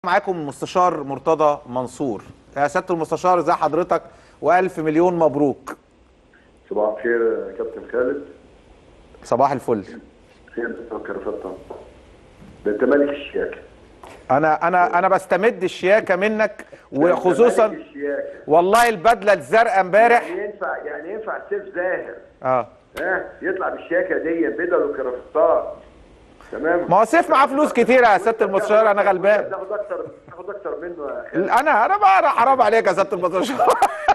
معاكم المستشار مرتضى منصور يا سياده المستشار ازي حضرتك والف مليون مبروك صباح الخير يا كابتن خالد صباح الفل خير فكر فتة ده انت ملك الشياكه انا انا انا بستمد الشياكه منك ده أنت وخصوصا ملك الشياكه والله البدله الزرقاء امبارح يعني ينفع يعني ينفع سيف زاهر اه ها يطلع بالشياكه دي بدل وكرافتات تمام ما هو سيف معاه فلوس كتيره يا سياده المستشار انا غلبان تاخد اكتر تاخد اكتر منه يا خالد انا انا بقى حرام عليك يا سياده المستشار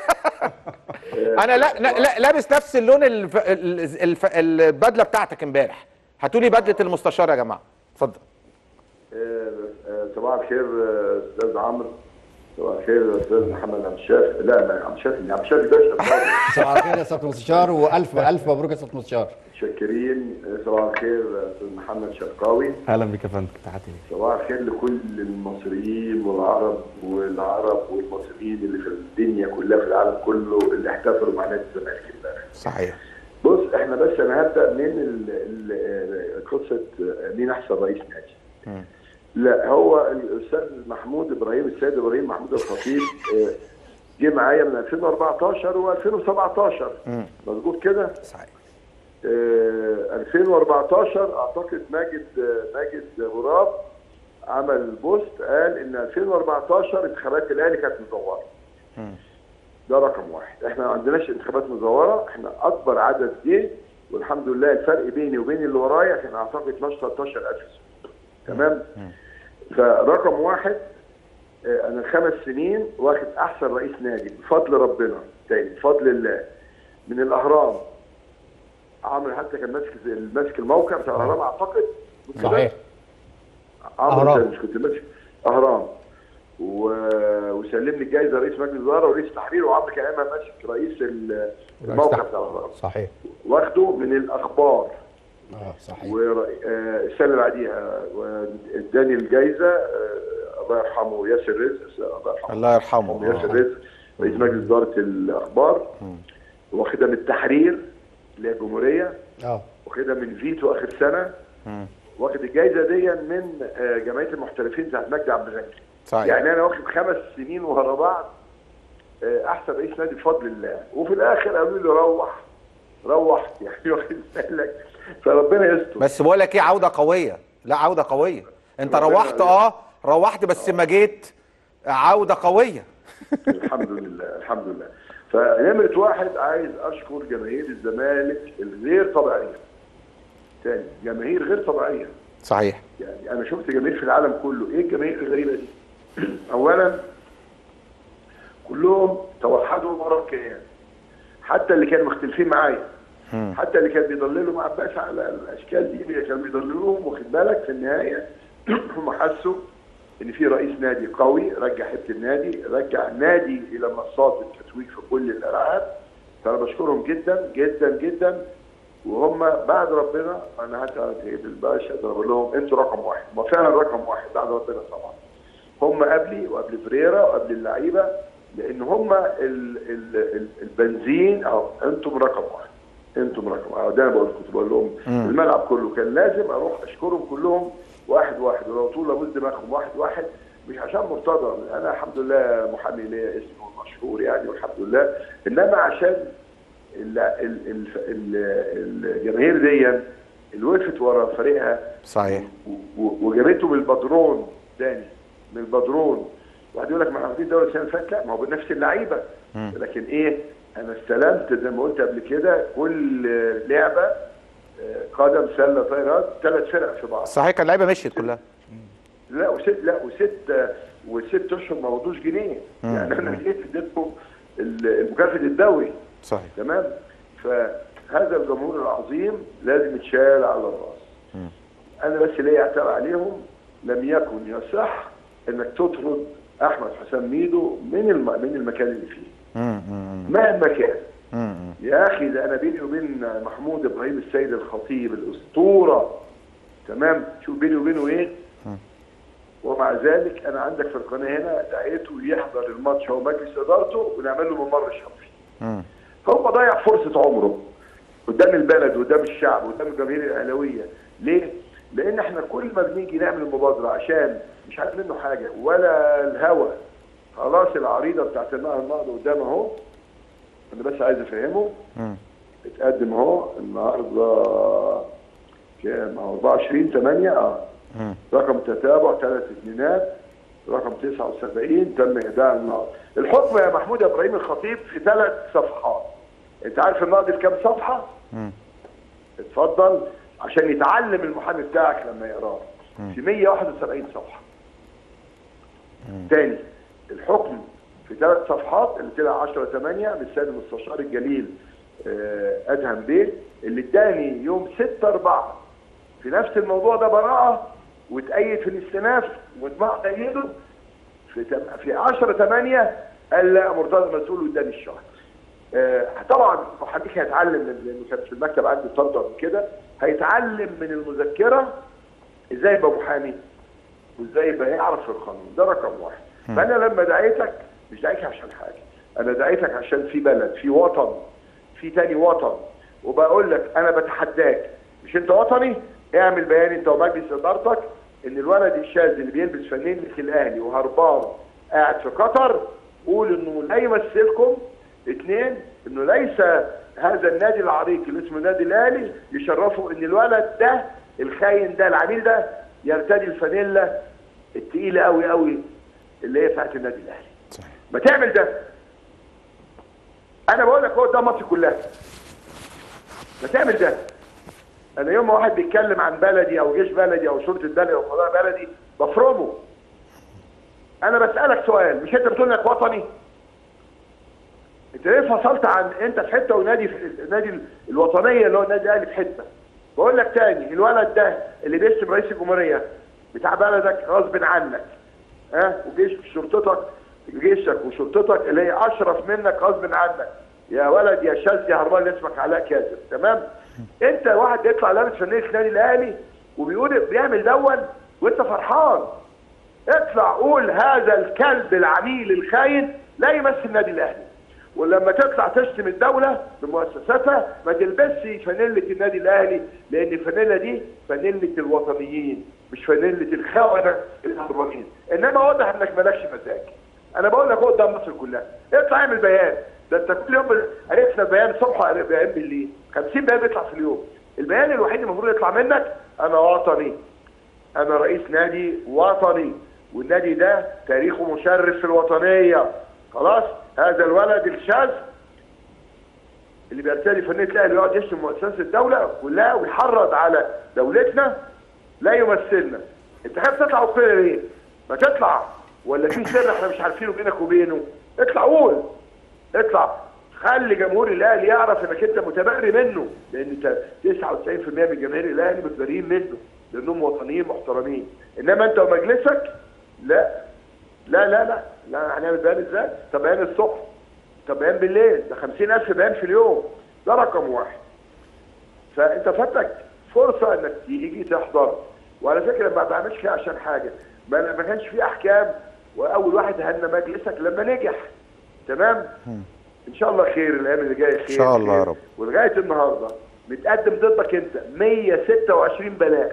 انا لا لا لا لابس نفس اللون الف... ال- الف... البدله بتاعتك امبارح هاتوا لي بدله المستشار يا جماعه اتفضل آه، آه، صباح الخير آه، استاذ عمرو صباح الخير استاذ محمد عبد الشافي لا ما عبد الشافي عبد الشافي ده شباب. صباح الخير يا سياده المستشار والف الف مبروك يا سياده المستشار متشكرين آه، صباح الخير استاذ محمد شرقاوي اهلا بك يا فندم تحياتي ليك صباح الخير لكل المصريين والعرب والعرب والمصريين اللي في الدنيا كلها في العالم كله اللي احتفلوا مع نادي الزمالك امبارح. صحيح بص احنا بس انا هبدا من ال- ال- قصه مين احسن رئيس نادي. لا هو الاستاذ محمود ابراهيم السيد ابراهيم محمود الخطيب آه، جه معايا من 2014 و2017 مظبوط كده؟ صحيح آه، 2014 اعتقد ماجد آه، ماجد غراب عمل بوست قال ان 2014 انتخابات الاهلي كانت مزوره. ده رقم واحد، احنا ما عندناش انتخابات مزوره، احنا اكبر عدد جه والحمد لله الفرق بيني وبين اللي ورايا كان اعتقد 12 13000 تمام؟ فرقم واحد آه، انا خمس سنين واخد احسن رئيس نادي بفضل ربنا تاني بفضل الله من الاهرام عمرو حتى كان ماسك ماسك الموقع بتاع الاهرام اعتقد صحيح عمرو أهرام. كان- مش كنت ماسك اهرام و... وسلمني الجائزه رئيس مجلس الاداره ورئيس التحرير وعمرو كان ايمن ماسك رئيس ال- الموقع بتاع الاهرام صحيح واخده من الاخبار اه صحيح والسنه اللي بعديها واداني الجائزه آه، الله يرحمه ياسر رزق الله يرحمه الله يرحمه ياسر آه. رزق رئيس مجلس اداره الاخبار واخدها من التحرير اللي هي الجمهوريه اه واخدها من فيتو اخر سنه واخد الجائزه دي من آه، جمعيه المحترفين بتاعت مجدي عبد الغني صحيح يعني انا واخد خمس سنين ورا بعض آه، احسن رئيس نادي بفضل الله وفي الاخر قالوا لي روح روح يعني واخد بالك فربنا يستر بس بقول لك ايه عوده قويه لا عوده قويه انت ربنا روحت يعينك. اه روحت بس ما جيت عوده قويه الحمد لله الحمد لله فنمرة واحد عايز اشكر جماهير الزمالك الغير طبيعيه تاني جماهير غير طبيعيه صحيح يعني انا شفت جماهير في العالم كله ايه الجماهير الغريبه دي اولا كلهم توحدوا ورا الكيان حتى اللي كانوا مختلفين معايا حتى اللي كان بيضللوا مع عباس على الاشكال دي اللي كانوا بيضللوهم واخد بالك في النهايه هم حسوا ان في رئيس نادي قوي رجع حته النادي رجع النادي الى منصات التتويج في كل الالعاب فانا بشكرهم جدا جدا جدا وهم بعد ربنا انا حتى بالباشا بقول لهم انتوا رقم واحد ما فعلا رقم واحد بعد ربنا طبعا هم قبلي وقبل فريرا وقبل اللعيبه لان هم ال ال ال البنزين او انتم رقم واحد انتم رقم واحد ده انا بقول كنت بقول لهم الملعب كله كان لازم اروح اشكرهم كلهم واحد واحد ولو طول ابوس دماغهم واحد واحد مش عشان مرتضى انا الحمد لله محامي ليا اسمه مشهور يعني والحمد لله انما عشان ال- ال- ال- ال- الجماهير دي اللي وقفت ورا فريقها صحيح و- و- وجابته من البدرون تاني من البدرون واحد يقول لك ما احنا واخدين الدوري السنه اللي فاتت لا ما هو بنفس اللعيبه لكن ايه انا استلمت زي ما قلت قبل كده كل لعبه آه، قدم سله طايرات ثلاث فرق في بعض صحيح كان اللعيبه مشيت كلها لا وست لا وست وست اشهر ما وضوش جنيه يعني انا جيت اديتكم ال- المكافاه الدوري صحيح تمام فهذا الجمهور العظيم لازم يتشال على الراس انا بس ليا اعتراض عليهم لم يكن يصح انك تطرد احمد حسام ميدو من الم... من المكان اللي فيه مهما كان يا اخي ده انا بيني وبين محمود ابراهيم السيد الخطيب الاسطوره تمام شوف بيني وبينه ايه ومع ذلك انا عندك في القناه هنا دعيته يحضر الماتش هو مجلس ادارته ونعمل له ممر شرفي فهو ضيع فرصه عمره قدام البلد قدام الشعب قدام الجماهير الاهلاويه ليه؟ لان احنا كل ما بنيجي نعمل مبادره عشان مش عارف منه حاجه ولا الهوا خلاص العريضه بتاعت النهر النهضه قدام اهو انا بس عايز افهمه اتقدم اهو النهارده كام اهو 24 8 اه رقم تتابع ثلاث اثنينات رقم 79 تم اهداء النهر الحكم يا محمود يا ابراهيم الخطيب في ثلاث صفحات انت عارف النهر في كام صفحه؟ اتفضل عشان يتعلم المحامي بتاعك لما يقراه في 171 صفحه تاني الحكم في ثلاث صفحات اللي طلع 10 8 من السيد المستشار الجليل آه، ادهم بيه اللي اداني يوم 6 4 في نفس الموضوع ده براءه واتأيد في الاستئناف واتباع تأيده في تم- في 10 8 قال لا مرتضى مسؤول واداني الشهر آه، طبعا محاميك هيتعلم من- لانه كان في المكتب عندي طلبه قبل كده هيتعلم من المذكره ازاي يبقى محامي وازاي يبقى يعرف القانون ده رقم واحد فانا لما دعيتك مش دعيتك عشان حاجه انا دعيتك عشان في بلد في وطن في تاني وطن وبقول لك انا بتحداك مش انت وطني اعمل بيان انت ومجلس ادارتك ان الولد الشاذ اللي بيلبس فانلة الاهلي وهربان قاعد في قطر قول انه لا يمثلكم اثنين انه ليس هذا النادي العريق اللي اسمه النادي الاهلي يشرفوا ان الولد ده الخاين ده العميل ده يرتدي الفانيلا التقيله قوي قوي اللي هي بتاعت النادي الاهلي ما تعمل ده انا بقول لك هو ده مصر كلها ما تعمل ده انا يوم ما واحد بيتكلم عن بلدي او جيش بلدي او شرطه بلدي او قضاء بلدي بفرمه انا بسالك سؤال مش انت بتقول انك وطني انت ليه فصلت عن انت في حته ونادي في النادي الوطنيه اللي هو النادي الاهلي في حته بقول لك تاني الولد ده اللي بيشتم رئيس الجمهوريه بتاع بلدك غصب عنك ها وجيش شرطتك جيشك وشرطتك اللي هي اشرف منك غصب عنك يا ولد يا شاذ يا هربان اللي اسمك علاء كاذب تمام انت واحد يطلع لابس فنيه النادي الاهلي وبيقول بيعمل دون وانت فرحان اطلع قول هذا الكلب العميل الخاين لا يمثل النادي الاهلي ولما تطلع تشتم الدوله بمؤسساتها ما تلبسش فانيله النادي الاهلي لان الفانيله دي فانيله الوطنيين مش فانيله الخونه الهربانين انما واضح انك مالكش مزاج انا بقول لك قدام مصر كلها اطلع اعمل بيان ده انت كل يوم عرفنا بيان الصبح وعرفنا بيان بالليل 50 بيان بيطلع في اليوم البيان الوحيد المفروض يطلع منك انا وطني انا رئيس نادي وطني والنادي ده تاريخه مشرف في الوطنيه خلاص هذا الولد الشاذ اللي بيرتدي فنيه الاهلي ويقعد يشتم مؤسسات الدوله كلها ويحرض على دولتنا لا يمثلنا انت خايف تطلع وكده ليه؟ ما تطلع ولا في سر احنا مش عارفينه بينك وبينه اطلع قول اطلع خلي جمهور الاهلي يعرف انك انت متبري منه لان انت 99% من جماهير الاهلي متبريين منه لانهم وطنيين محترمين انما انت ومجلسك لا لا لا لا لا هنعمل بيان ازاي؟ طب بيان الصبح طب بيان بالليل ده 50000 بيان في اليوم ده رقم واحد فانت فاتك فرصه انك تيجي تحضر وعلى فكره ما بعملش كده عشان حاجه ما ما كانش في احكام واول واحد هنا مجلسك لما نجح تمام ان شاء الله خير الايام اللي جايه خير إن شاء الله يا خير. رب. ولغايه النهارده متقدم ضدك انت 126 بلاغ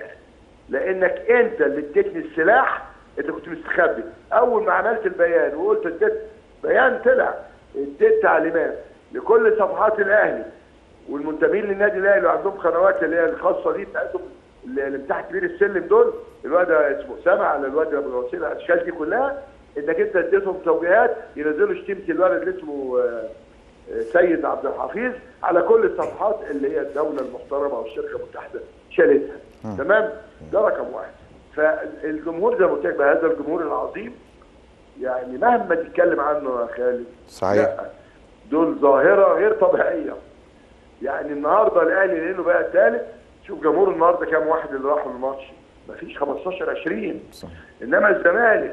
لانك انت اللي اديتني السلاح انت كنت مستخبي اول ما عملت البيان وقلت اديت بيان طلع اديت تعليمات لكل صفحات الاهلي والمنتمين للنادي الاهلي وعندهم قنوات اللي هي الخاصه دي بتاعتهم اللي اللي من تحت كبير السلم دول الواد اسمه اسامه على الواد ابو وسيل على الاشكال دي كلها انك انت اديتهم توجيهات ينزلوا شتيمه الولد اللي اسمه آه، آه، سيد عبد الحفيظ على كل الصفحات اللي هي الدوله المحترمه او الشركه المتحده شالتها تمام ده رقم واحد فالجمهور زي ما قلت لك بقى هذا الجمهور العظيم يعني مهما تتكلم عنه يا خالد صحيح. لا دول ظاهره غير طبيعيه يعني النهارده الاهلي لانه بقى الثالث شوف جمهور النهارده كام واحد اللي راحوا الماتش مفيش 15 20 صحيح. انما الزمالك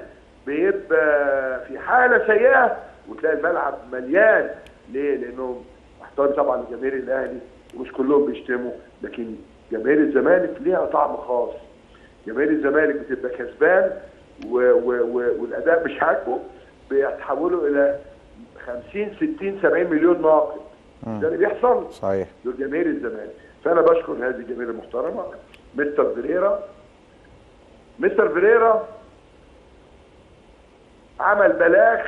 بيبقى في حاله سيئه وتلاقي الملعب مليان ليه؟ لانه احترام طبعا لجماهير الاهلي ومش كلهم بيشتموا لكن جماهير الزمالك ليها طعم خاص جماهير الزمالك بتبقى كسبان و و و والاداء مش عاجبه بيتحولوا الى 50 60 70 مليون ناقد ده اللي بيحصل صحيح دول جماهير الزمالك فانا بشكر هذه الجماهير المحترمه مستر فيريرا مستر فيريرا عمل بلاغ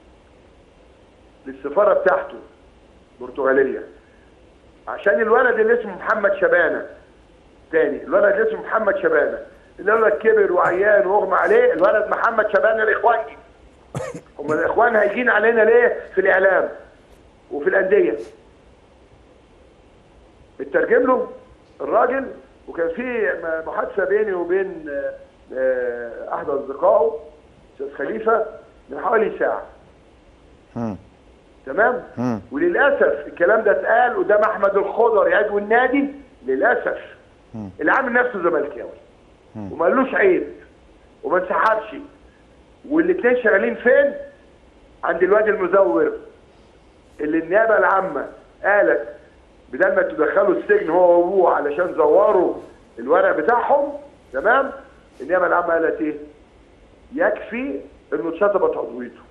للسفاره بتاعته البرتغاليه عشان الولد اللي اسمه محمد شبانه تاني الولد اللي اسمه محمد شبانه اللي الولد كبر وعيان واغمى عليه الولد محمد شبانه الاخواني هم الاخوان هيجين علينا ليه في الاعلام وفي الانديه اترجم له الراجل وكان في م- محادثه بيني وبين آه، آه، احد اصدقائه استاذ خليفه من حوالي ساعه مم. تمام مم. وللاسف الكلام ده اتقال قدام احمد الخضر عضو النادي للاسف اللي عامل نفسه زملكاوي وما قالوش عيب وما انسحبش والاثنين شغالين فين؟ عند الواد المزور اللي النيابه العامه قالت بدل ما تدخلوا السجن هو وابوه علشان زوروا الورق بتاعهم تمام؟ النيابه العامه قالت ايه؟ يكفي انه اتشطبت عضويته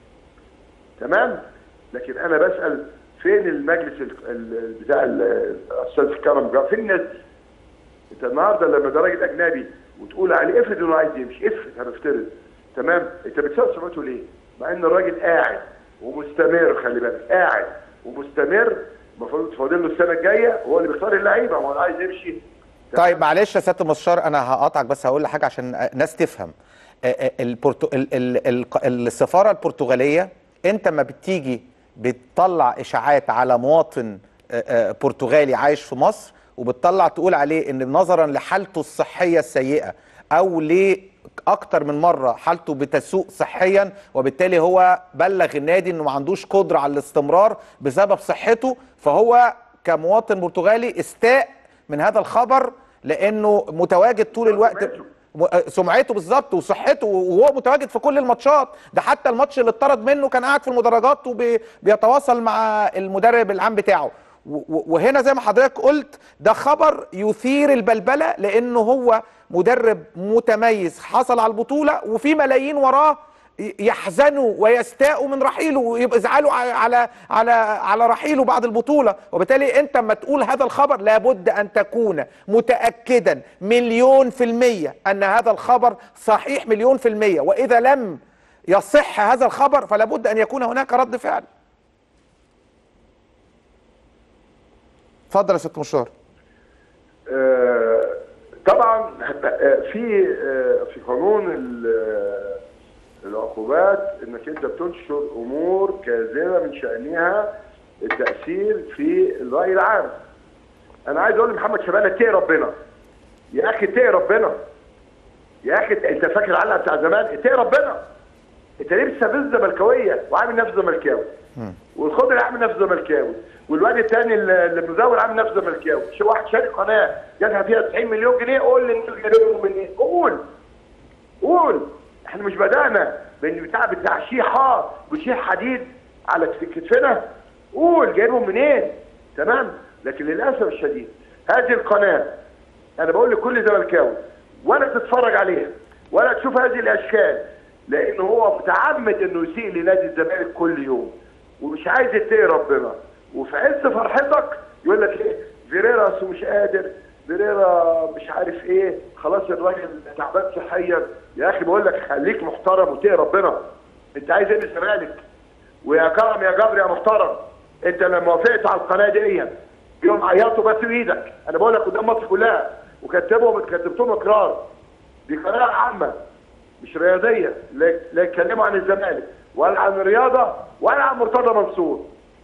تمام لكن انا بسال فين المجلس ال- ال- بتاع ال- الاستاذ كرم جا فين الناس دي؟ انت النهارده لما ده راجل اجنبي وتقول عليه افرض انه عايز يمشي افرض هنفترض تمام انت بتسال سمعته ليه؟ مع ان الراجل قاعد ومستمر خلي بالك قاعد ومستمر المفروض فاضل له السنه الجايه هو اللي بيختار اللعيبه هو اللي عايز يمشي طيب معلش يا سياده المستشار انا هقاطعك بس هقول لحاجه عشان ناس تفهم آه، آه، البرتو... ال... ال... ال... السفاره البرتغاليه انت ما بتيجي بتطلع اشاعات على مواطن آه، آه، برتغالي عايش في مصر وبتطلع تقول عليه ان نظرا لحالته الصحيه السيئه او لاكتر من مره حالته بتسوء صحيا وبالتالي هو بلغ النادي انه ما عندوش قدره على الاستمرار بسبب صحته فهو كمواطن برتغالي استاء من هذا الخبر لانه متواجد طول الوقت سمعته. م- آه، سمعته بالظبط وصحته وهو متواجد في كل الماتشات ده حتى الماتش اللي اتطرد منه كان قاعد في المدرجات وبيتواصل مع المدرب العام بتاعه و- و- وهنا زي ما حضرتك قلت ده خبر يثير البلبله لانه هو مدرب متميز حصل على البطوله وفي ملايين وراه ي- يحزنوا ويستاءوا من رحيله ويبقى يزعلوا ع- على على على رحيله بعد البطوله وبالتالي انت لما تقول هذا الخبر لابد ان تكون متاكدا مليون في الميه ان هذا الخبر صحيح مليون في الميه واذا لم يصح هذا الخبر فلا بد ان يكون هناك رد فعل اتفضل يا ست مشوار آه، طبعا آه، في آه، في قانون ال- العقوبات انك انت بتنشر امور كاذبه من شانها التاثير في الراي العام. انا عايز اقول لمحمد شبانه اتقي ربنا. يا اخي اتقي ربنا. يا اخي انت فاكر العلقه بتاع زمان اتقي ربنا. انت ليه بتستفز زملكاويه وعامل نفسه زملكاوي؟ والخضر عامل نفسه زملكاوي والواد الثاني اللي مزور عامل نفسه زملكاوي شو واحد شارك قناه جاتها فيها 90 مليون جنيه قول لي الناس جايبهم منين قول قول احنا مش بدانا بان بتاع بتعشيحه بشيح حديد على كت- كتفنا قول جايبهم منين تمام لكن للاسف الشديد هذه القناه انا بقول لكل زملكاوي ولا تتفرج عليها ولا تشوف هذه الاشكال لان هو متعمد انه يسيء لنادي الزمالك كل يوم ومش عايز يتقي ربنا وفي عز فرحتك يقول لك ايه فيريرا أصله مش قادر فيريرا مش عارف ايه خلاص الراجل تعبان صحيا يا اخي بقول لك خليك محترم وتقي ربنا انت عايز ايه من الزمالك ويا كرم يا جبر يا محترم انت لما وافقت على القناه دي يوم عيطوا بس بايدك انا بقول لك قدام مصر كلها وكتبهم كتبتهم اقرار دي قناه عامه مش رياضيه لا لا يتكلموا عن الزمالك ولا عن الرياضه ولا عن مرتضى منصور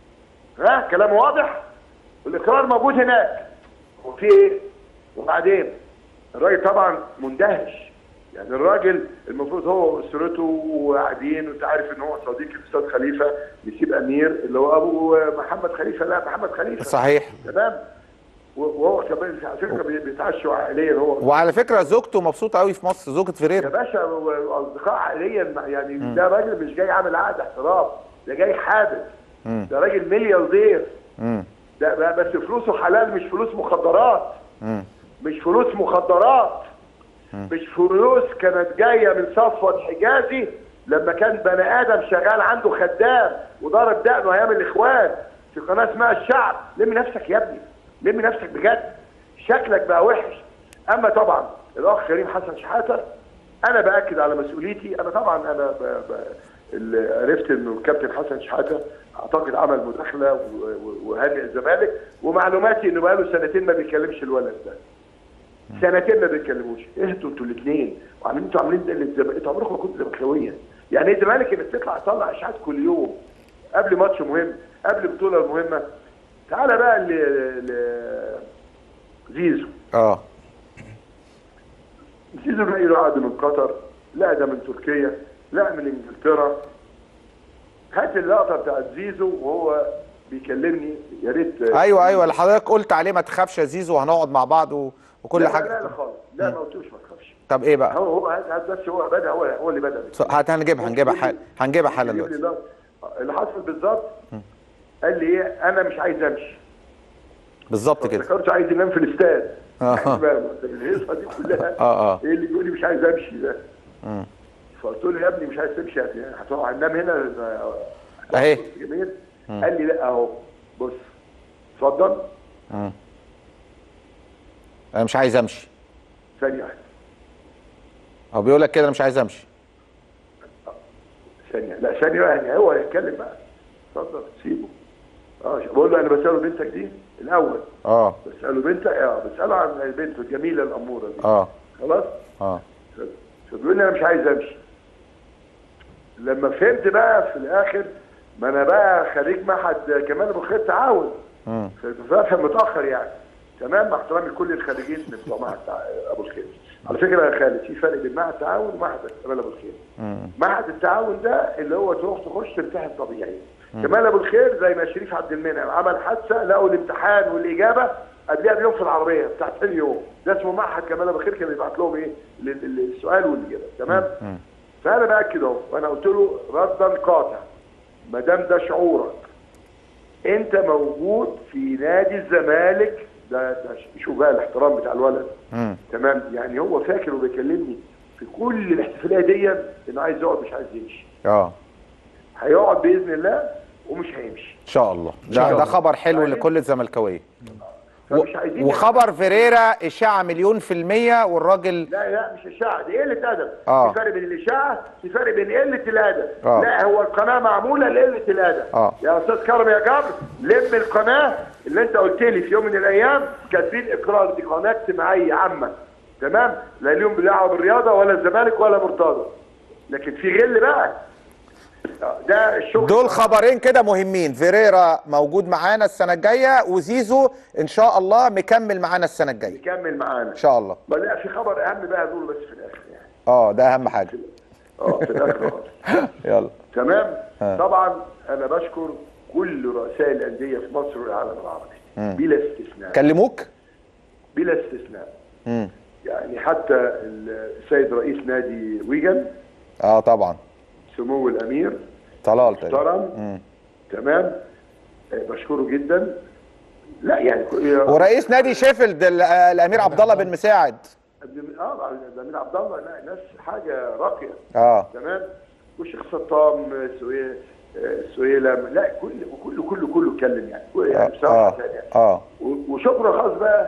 ها كلام واضح الاقرار موجود هناك وفي ايه وبعدين الراجل طبعا مندهش يعني الراجل المفروض هو واسرته وقاعدين وانت عارف ان هو صديق الاستاذ خليفه نسيب امير اللي هو ابو محمد خليفه لا محمد خليفه صحيح تمام و- وهو كمان على فكره بي- بيتعشوا عائليا هو وعلى فكره زوجته مبسوطه قوي في مصر زوجة يا فيريرا باشا هو اصدقاء عائليا يعني ده راجل مش جاي عامل عقد احتراف ده جاي حابب ده راجل ملياردير مم. ده ده بس فلوسه حلال مش فلوس مخدرات مم. مش فلوس مخدرات مش فلوس كانت جايه من صفوت حجازي لما كان بني ادم شغال عنده خدام وضرب دقنه ايام الاخوان في قناه اسمها الشعب لم نفسك يا ابني لم نفسك بجد شكلك بقى وحش اما طبعا الاخ كريم حسن شحاته انا باكد على مسؤوليتي انا طبعا انا ب... ب... اللي عرفت انه الكابتن حسن شحاته اعتقد عمل مداخله و- و- وهنئ الزمالك ومعلوماتي انه بقاله سنتين ما بيكلمش الولد ده سنتين ما بيتكلموش اهدوا انتوا الاثنين وعاملين انتوا عاملين ده للزمالك انتوا عمركم ما كنتوا زملكاويه يعني ايه الزمالك انك تطلع تطلع اشاعات كل يوم قبل ماتش مهم قبل بطوله مهمه تعالى بقى ل ل- زيزو اه زيزو بقى له عقد من قطر لا ده من تركيا لا من انجلترا هات اللقطه بتاعت زيزو وهو بيكلمني يا ريت ايوه ايوه اللي حضرتك قلت عليه ما تخافش يا زيزو هنقعد مع بعض و... وكل لا حاجه لا لا خالص لا ما قلتوش ما تخافش طب ايه بقى هو هو هات هات بس هو بدا هو هو اللي بدا هات هنجيبها هنجيبها حالا هنجيبها حالا يجيب لي دلوقتي ده. اللي حصل بالظبط قال لي ايه انا مش عايز امشي بالظبط كده افتكرته عايز ينام في الاستاد آه. يعني بقى الهيصه دي كلها آه، آه. ايه اللي يقول لي مش عايز امشي ده فقلت له يا ابني مش عايز تمشي يعني هتقعد هننام هنا أهي. جميل قال لي لا اهو بص اتفضل انا مش عايز امشي ثانيه واحده هو بيقول لك كده انا مش عايز امشي ثانيه لا ثانيه واحده هو يتكلم بقى اتفضل سيبه اه بقول له انا بساله بنتك دي الاول اه بساله بنتك اه بساله عن بنته الجميله الاموره دي اه خلاص اه فبيقول لي انا مش عايز امشي لما فهمت بقى في الاخر ما انا بقى خريج معهد كمال ابو خير تعاون مم. فبفهم متاخر يعني تمام مع احترامي لكل الخريجين من بتوع معهد تع- ابو الخير على فكره يا خالد في فرق بين معهد التعاون ومعهد كمال ابو الخير معهد التعاون ده اللي هو تروح تخش تمتحن طبيعي كمال ابو الخير زي ما شريف عبد المنعم عمل حادثه لقوا الامتحان والاجابه قبلها بيوم في العربيه بتاع ثاني يوم ده اسمه معهد كمال ابو الخير كان بيبعت لهم ايه ال- ال- السؤال والاجابه تمام فانا باكد اهو وانا قلت له ردا قاطع ما دام ده شعورك انت موجود في نادي الزمالك ده, ده شوف بقى الاحترام بتاع الولد مم. تمام يعني هو فاكر وبيكلمني في كل الاحتفاليه دي انه عايز يقعد مش عايز يمشي اه هيقعد باذن الله ومش هيمشي ان شاء الله شاء ده, ده الله. خبر حلو لكل الزملكاويه فمش عايزين وخبر فيريرا اشاعه مليون في الميه والراجل لا لا مش اشاعه دي قله ادب آه. في فرق بين الاشاعه في فرق بين قله الادب آه. لا هو القناه معموله لقله الادب آه. يا استاذ كرم يا جبر لم القناه اللي انت قلت لي في يوم من الايام كاتبين اقرار دي قناه اجتماعيه عامه تمام لا ليهم دعوه بالرياضه ولا الزمالك ولا مرتضى لكن في غل بقى آه، ده الشغل دول خبرين كده مهمين فيريرا موجود معانا السنه الجايه وزيزو ان شاء الله مكمل معانا السنه الجايه يكمل معانا ان شاء الله ما لا في خبر اهم بقى دول بس في الاخر يعني اه ده اهم حاجه اه في الاخر خالص يلا تمام آه. طبعا انا بشكر كل رؤساء الانديه في مصر والعالم العربي بلا استثناء كلموك بلا استثناء مم. يعني حتى السيد رئيس نادي ويجن اه طبعا سمو الامير طلال تقريبا محترم مم. تمام آه، بشكره جدا لا يعني ورئيس نادي شيفيلد ال- آه، الامير عبد الله بن مساعد اه الامير عبد الله لا ناس حاجه راقيه اه تمام والشيخ سطام سوي سويلم لا كل وكله كله كله اتكلم يعني يعني بصراحه اه يعني اه و- وشكر خاص بقى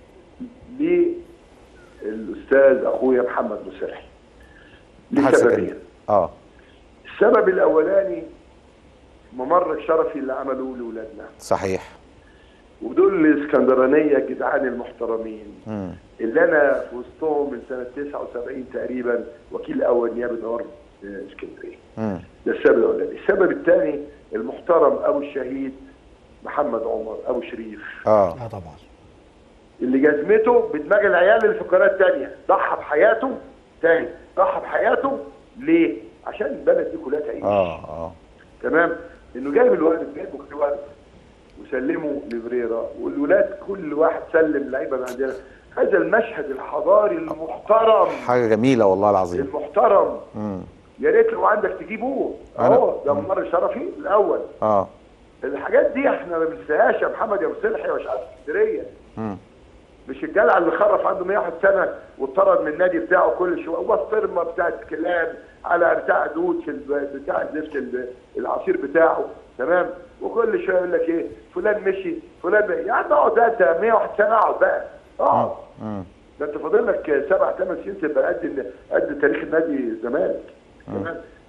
للاستاذ اخويا محمد مسرحي حسن لسببين كريم. اه السبب الاولاني ممر الشرفي اللي عملوه لاولادنا صحيح ودول الاسكندرانيه الجدعان المحترمين مم. اللي انا في وسطهم من سنه 79 تقريبا وكيل اول نيابه غرب آه، اسكندريه مم. ده السبب الاولاني السبب الثاني المحترم ابو الشهيد محمد عمر ابو شريف اه اه طبعا اللي جزمته بدماغ العيال اللي في القناه الثانيه ضحى بحياته تاني ضحى بحياته ليه؟ عشان البلد دي كلها تعيش اه اه تمام انه جايب الولد جايب كل ولد وسلمه لفريرا والولاد كل واحد سلم لعيبه من عندنا هذا المشهد الحضاري المحترم حاجه جميله والله العظيم المحترم مم. يا ريت لو عندك تجيبوه أنا- اهو ده ممر شرفي الاول اه الحاجات دي احنا ما بننساهاش يا محمد يا مصلحي يا شعب اسكندريه مم. مش الجلع اللي خرف عنده 101 سنه واتطرد من النادي بتاعه كل شويه وبسطرمه بتاعت كلاب على بتاع دود في الب- بتاع زفت ال- العصير بتاعه تمام وكل شويه يقول لك ايه فلان مشي فلان مشي. يا عم اقعد بقى انت 101 سنه اقعد بقى اقعد مم. ده انت فاضل لك سبع ثمان سنين تبقى قد ال- قد تاريخ النادي الزمالك تمام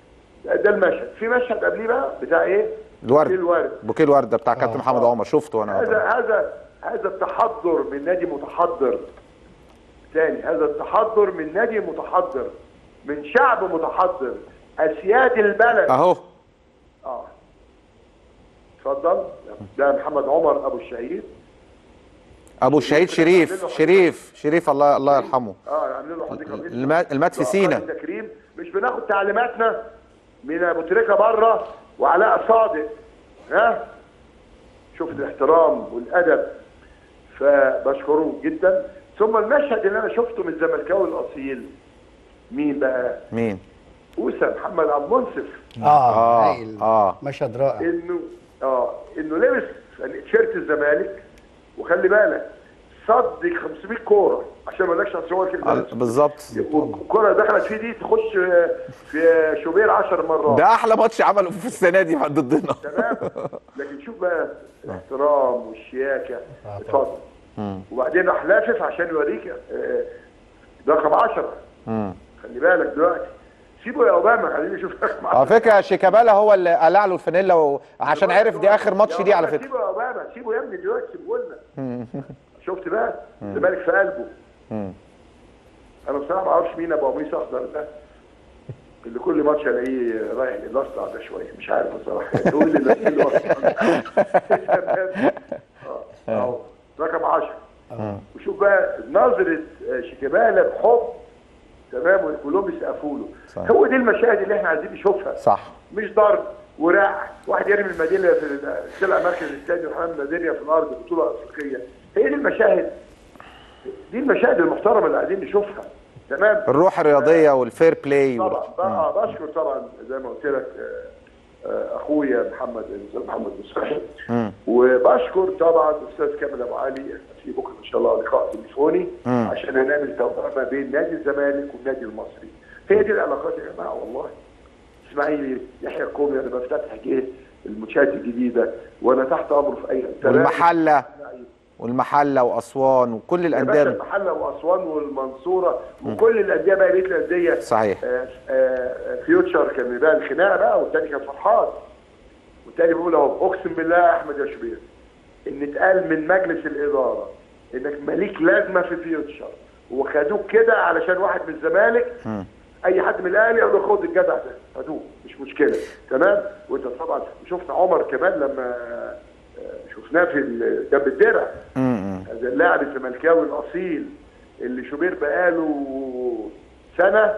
ده المشهد في مشهد قبليه بقى بتاع ايه الورد الورد بوكيه الورد ده بتاع كابتن آه. محمد عمر شفته انا هذا هذا هذا التحضر من نادي متحضر ثاني هذا التحضر من نادي متحضر من شعب متحضر اسياد البلد اهو اه اتفضل ده محمد عمر ابو الشهيد ابو الشهيد شريف شريف شريف الله الله يرحمه اه عاملين له حديقه باسمه. المات المات في آه، سينا خالد تكريم مش بناخد تعليماتنا من ابو تريكه بره وعلاء صادق ها شوف الاحترام والادب فبشكره جدا ثم المشهد اللي انا شفته من الزملكاوي الاصيل مين بقى؟ مين اوسى محمد عبد المنصف اه اه هايل. اه مشهد رائع انه اه انه لبس تيشيرت الزمالك وخلي بالك صدق 500 كوره عشان ما اقولكش اصل هو آه، كده بالظبط والكره دخلت فيه دي تخش في شوبير 10 مرات ده احلى ماتش عمله في السنه دي ضدنا تمام لكن شوف بقى الاحترام والشياكه اتفضل وبعدين راح لافف عشان يوريك آه، رقم 10 خلي بالك دلوقتي سيبه يا اوباما خليني اشوف رقم على 10 فكره شيكابالا هو اللي قلع له الفانيلا و... عشان عرف دي اخر ماتش يا دي على أوباما، فكره سيبه يا اوباما سيبه يا ابني دلوقتي سيبه لنا شفت بقى الزمالك في قلبه انا بصراحه ما اعرفش مين ابو قميص اخضر ده اللي كل ماتش الاقيه رايح للاصلع ده شويه مش عارف بصراحه تقول لي اللي اللي اه اهو رقم 10 وشوف بقى نظره آه، شيكابالا بحب تمام وكلهم بيسقفوا له صحيح. هو دي المشاهد اللي احنا عايزين نشوفها صح مش ضرب ورع واحد يرمي الميداليه في ال- طلع مركز الثاني وحمل ميداليه في الارض بطوله افريقيه هي دي المشاهد دي المشاهد المحترمه اللي عايزين نشوفها تمام الروح الرياضيه والفير بلاي طبعا آه بشكر طبعا زي ما قلت لك آه، آه، اخويا محمد الاستاذ محمد مصطفى وبشكر طبعا الاستاذ كامل ابو علي في بكره ان شاء الله لقاء تليفوني عشان نعمل توافق ما بين نادي الزمالك والنادي المصري هي دي العلاقات يا جماعه والله اسماعيلي يحيى الكومي انا بفتتح جه المنشات الجديده وانا تحت امره في اي والمحله والمحله واسوان وكل يا باشا الانديه المحله واسوان والمنصوره وكل الانديه بقى بقيه الانديه صحيح. آه، آه، فيوتشر كان بقى الخناقه بقى والتاني كان فرحان والتاني بيقول اهو اقسم بالله يا احمد يا شبير ان اتقال من مجلس الاداره انك ماليك لازمه في فيوتشر وخدوك كده علشان واحد من الزمالك اي حد من الاهلي يقول له خد الجدع ده خدوه مش مشكله تمام وانت طبعا شفت عمر كمان لما آه، شفناه في ال- جنب الدرع هذا اللاعب الزملكاوي الاصيل اللي شوبير بقاله سنه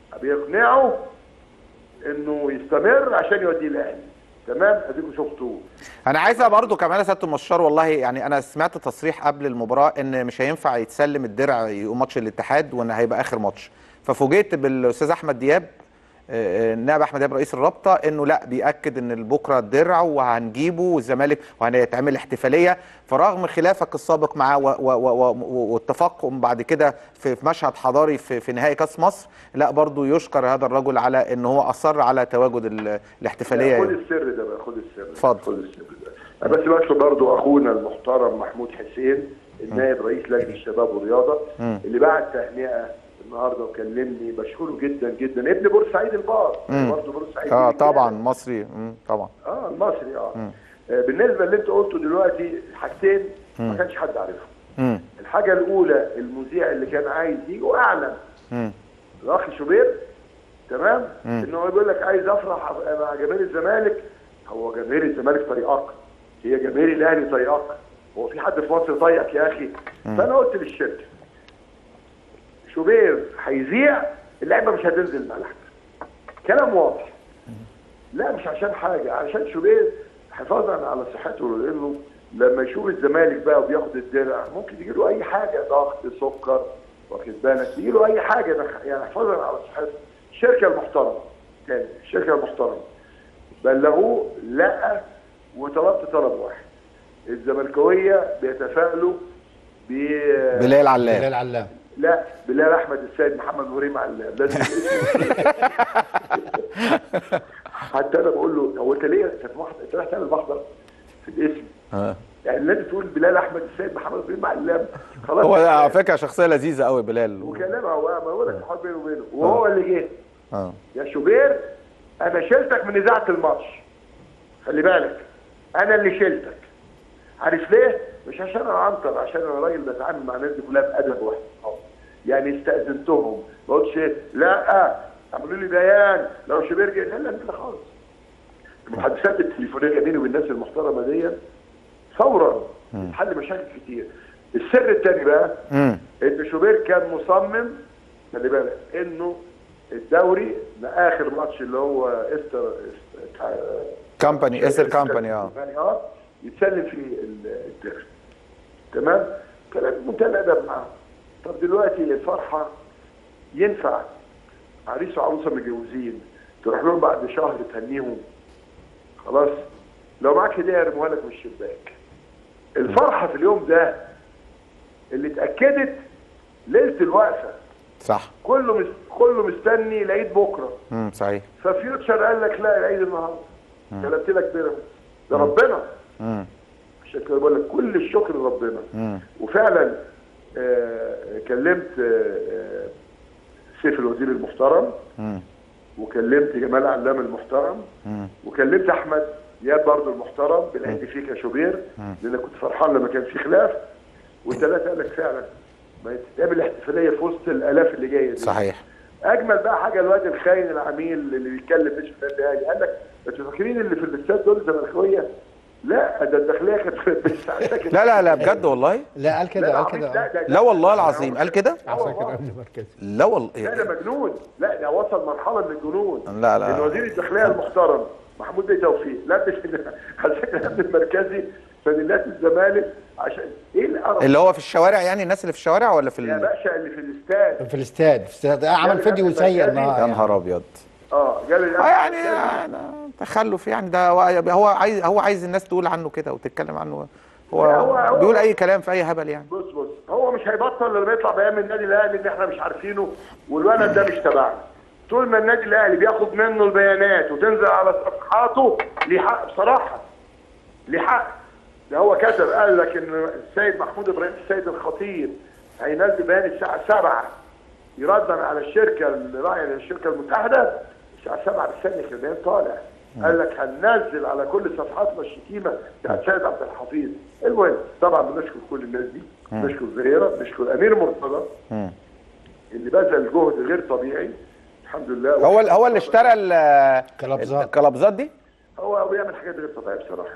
بيقنعه انه يستمر عشان يوديه الاهلي تمام اديكم شفتوه انا عايزه برضو كمان يا سياده المشار والله يعني انا سمعت تصريح قبل المباراه ان مش هينفع يتسلم الدرع يقوم ماتش الاتحاد وان هيبقى اخر ماتش ففوجئت بالاستاذ احمد دياب آه، آه، النائب احمد دياب رئيس الرابطه انه لا بياكد ان بكره الدرع وهنجيبه والزمالك وهيتعمل احتفاليه فرغم خلافك السابق معاه و- و- و- و- واتفاقهم بعد كده في في مشهد حضاري في, في نهائي كاس مصر لا برضو يشكر هذا الرجل على ان هو اصر على تواجد ال- الاحتفاليه خد السر ده بقى خد السر اتفضل. خد السر ده أنا بس بشكر برضو اخونا المحترم محمود حسين النائب رئيس لجنه الشباب والرياضه اللي بعت تهنئه النهارده وكلمني بشكره جدا جدا ابن بورسعيد البار برضه بورسعيد اه دي طبعا مصري مم، طبعا اه المصري اه آه، بالنسبه اللي انت قلته دلوقتي حاجتين ما كانش حد عارفهم مم. الحاجه الاولى المذيع اللي كان عايز يجي واعلن مم. الاخ شوبير تمام ان هو بيقول لك عايز افرح مع جماهير الزمالك هو جماهير الزمالك طريقك هي جماهير الاهلي طريقك هو في حد في مصر طايقك يا اخي فانا قلت للشركه شوبير هيذيع اللعبه مش هتنزل ملعب كلام واضح لا مش عشان حاجه عشان شوبير حفاظا على صحته لانه لما يشوف الزمالك بقى وبياخد الدرع ممكن يجي له اي حاجه ضغط سكر واخد بالك يجي له اي حاجه يعني حفاظا على صحته الشركه المحترمه تاني الشركه المحترمه بلغوه لا وطلبت طلب واحد الزملكاويه بيتفائلوا ب بلال علام بلال علام لا بلال احمد السيد محمد ابراهيم علام لازم حتى انا بقول له هو انت ليه انت في محضر انت رايح تعمل محضر في الاسم آه. يعني لازم تقول بلال احمد السيد محمد ابراهيم علام خلاص هو على فكره شخصيه لذيذه قوي بلال وكلامها هو ما بقول لك الحوار بينه وبينه وهو اللي جه اه يا شوبير انا شلتك من اذاعه الماتش خلي بالك انا اللي شلتك عارف ليه؟ مش عشان انا عنتر عشان انا راجل بتعامل مع الناس دي كلها بادب واحترام يعني استاذنتهم ما قلتش إيه، لا عملوا لي بيان لو شوبير جه لا لا لا خالص المحادثات التليفونيه بيني وبين الناس المحترمه دي فورا حل مشاكل كتير السر الثاني بقى امم ان شوبير كان مصمم خلي بالك انه الدوري ده اخر ماتش اللي هو استر است- كامباني اسر كامباني اه يعني اه يتسلم في ال- الدرع تمام كلام منتهى الادب معاه طب دلوقتي الفرحه ينفع عريس وعروسه متجوزين تروح لهم بعد شهر تهنيهم خلاص لو معاك هديه يرموها لك من الشباك الفرحه في اليوم ده اللي اتاكدت ليله الوقفه صح كله مس... كله مستني العيد بكره امم صحيح ففيوتشر قال لك لا العيد النهارده كلمت لك بيراميدز ده ربنا امم عشان كده بقول لك كل الشكر لربنا امم وفعلا آه كلمت آه آه، سيف الوزير المحترم امم وكلمت جمال علام المحترم امم وكلمت احمد دياب برضه المحترم بالعيد فيك يا شوبير لان أنا كنت فرحان لما كان في خلاف والثلاثه قال لك فعلا ما تتعمل احتفاليه في وسط الالاف اللي جايه دي صحيح اجمل بقى حاجه الواد الخاين العميل اللي بيتكلم مش في النادي قال لك انتوا فاكرين اللي في الاستاد دول زملكاويه؟ لا ده الداخليه كانت بس عساكر لا لا لا بجد والله لا قال كده لا قال عبيط، كده لا, آه. ده- لا والله العظيم قال كده عساكر والله. قبل مركز لا والله لا ده مجنون لا ده وصل مرحله من الجنون لا، لا. ان وزير الداخليه المحترم محمود بيه توفيق لبس عساكر الامن المركزي فانيلات الزمالك عشان ايه القرف اللي هو في الشوارع يعني الناس اللي في الشوارع ولا في يا ال... باشا اللي في الاستاد في الاستاد في الاستاد آه، عمل يعني فيديو قبل سيء مركزي. النهارده يا يعني. نهار ابيض اه قال لي اه يعني يعني تخلف يعني ده هو هو عايز هو عايز الناس تقول عنه كده وتتكلم عنه هو, لا، هو- هو- بيقول اي كلام في اي هبل يعني بص بص هو مش هيبطل لما يطلع بيان من النادي الاهلي ان احنا مش عارفينه والولد ده مش تبعنا طول ما النادي الاهلي بياخد منه البيانات وتنزل على صفحاته ليه حق بصراحه ليه حق ده هو كتب قال لك ان السيد محمود ابراهيم السيد الخطيب هينزل بيان الساعه 7 يردا على الشركه الراعيه للشركه المتحده الساعه 7 بالثانيه كان البيان طالع قال لك هننزل على كل صفحاتنا الشتيمه بتاعت سيد عبد الحفيظ المهم طبعا بنشكر كل الناس دي بنشكر زهيره بنشكر امير مرتضى مم. اللي بذل جهد غير طبيعي الحمد لله هو ال- هو اللي اشترى ال- كلابزات. الكلابزات دي هو بيعمل حاجات غير طبيعيه بصراحه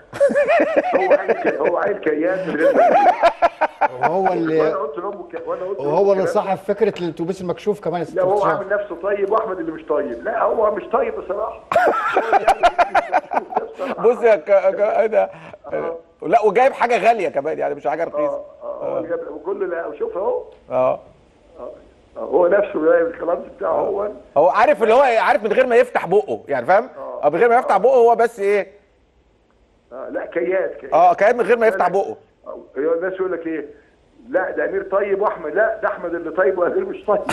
هو عيل ك- هو عيل كيان من غير ما وهو وانا اللي قلت لامه ك- وانا قلت وهو لأمه اللي كلام. صاحب فكره الاتوبيس المكشوف كمان لا هو استفسار. عامل نفسه طيب واحمد اللي مش طيب لا هو مش طيب بصراحه هو اللي عامل نفسه بصراحة. بص يا ك... ك... إيه ده لا وجايب حاجه غاليه كمان يعني مش حاجه رخيصه اه اه هو اللي جاب- وكل لا شوف اهو اه آه، هو نفسه جايب الكلام بتاعه هو هو عارف اللي هو عارف من غير ما يفتح بقه يعني فاهم اه من غير ما يفتح بقه هو بس ايه آه لا كياد كياد اه كان من غير ما يفتح بقه آه، الناس يقول لك ايه لا ده امير طيب واحمد لا ده احمد اللي طيب وامير مش طيب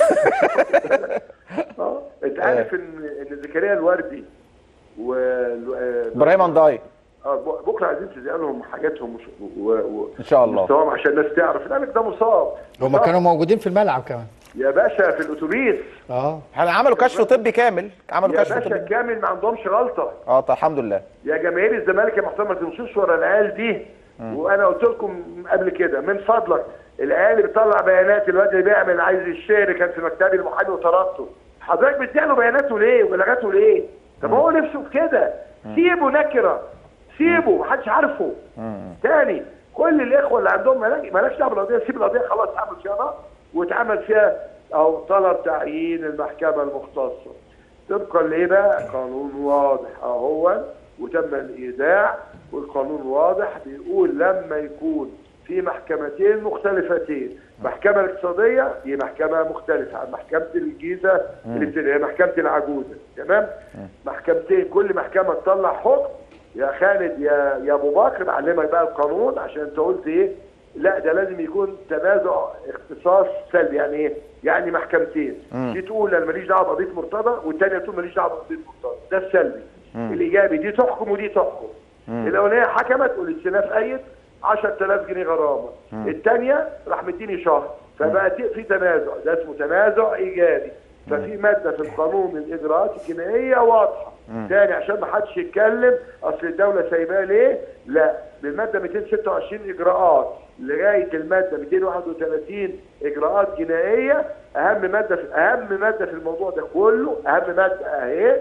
اه انت عارف ان ان زكريا الوردي و آه، ابراهيم انداي اه ب- بكره عايزين تسالهم حاجاتهم وش- و... و... إن شاء الله. مستواهم عشان الناس تعرف لانك ده مصاب هم مصاب. كانوا موجودين في الملعب كمان يا باشا في الاتوبيس اه احنا عملوا كشف طبي كامل عملوا يا كشف باشا طبي كامل ما عندهمش غلطه اه طيب الحمد لله يا جماهير الزمالك يا محترم ما تمشوش ورا العيال دي وانا قلت لكم قبل كده من فضلك العيال اللي بتطلع بيانات الواد اللي بيعمل عايز يشتري كان في مكتبي المحامي وطردته حضرتك بتديله له بياناته ليه وبلاغاته ليه؟ طب هو نفسه في كده سيبه نكره سيبه محدش عارفه تاني كل الاخوه اللي عندهم ملاك- مالكش دعوه بالقضيه سيب القضيه خلاص اعمل صيانه واتعمل فيها او طلب تعيين المحكمه المختصه طبقا لايه بقى؟ قانون واضح اهو وتم الايداع والقانون واضح بيقول لما يكون في محكمتين مختلفتين محكمة الاقتصادية دي محكمة مختلفة عن محكمة الجيزة اللي بتبقى هي محكمة العجوزة تمام محكمتين كل محكمة تطلع حكم يا خالد يا يا ابو بكر بعلمك بقى القانون عشان انت قلت ايه لا ده لازم يكون تنازع اختصاص سلبي يعني ايه؟ يعني محكمتين دي تقول انا ماليش دعوه بقضيه مرتضى والثانيه تقول ماليش دعوه بقضيه مرتضى ده السلبي الايجابي دي تحكم ودي تحكم الاولانيه حكمت والاستئناف ايد 10000 جنيه غرامه الثانيه راح مديني شهر فبقى في- في تنازع ده اسمه تنازع ايجابي ففي ماده في القانون الاجراءات الجنائيه واضحه تاني عشان ما حدش يتكلم اصل الدوله سايباه ليه لا بالماده 226 اجراءات لغايه الماده 231 اجراءات جنائيه اهم ماده في اهم ماده في الموضوع ده كله اهم ماده اهي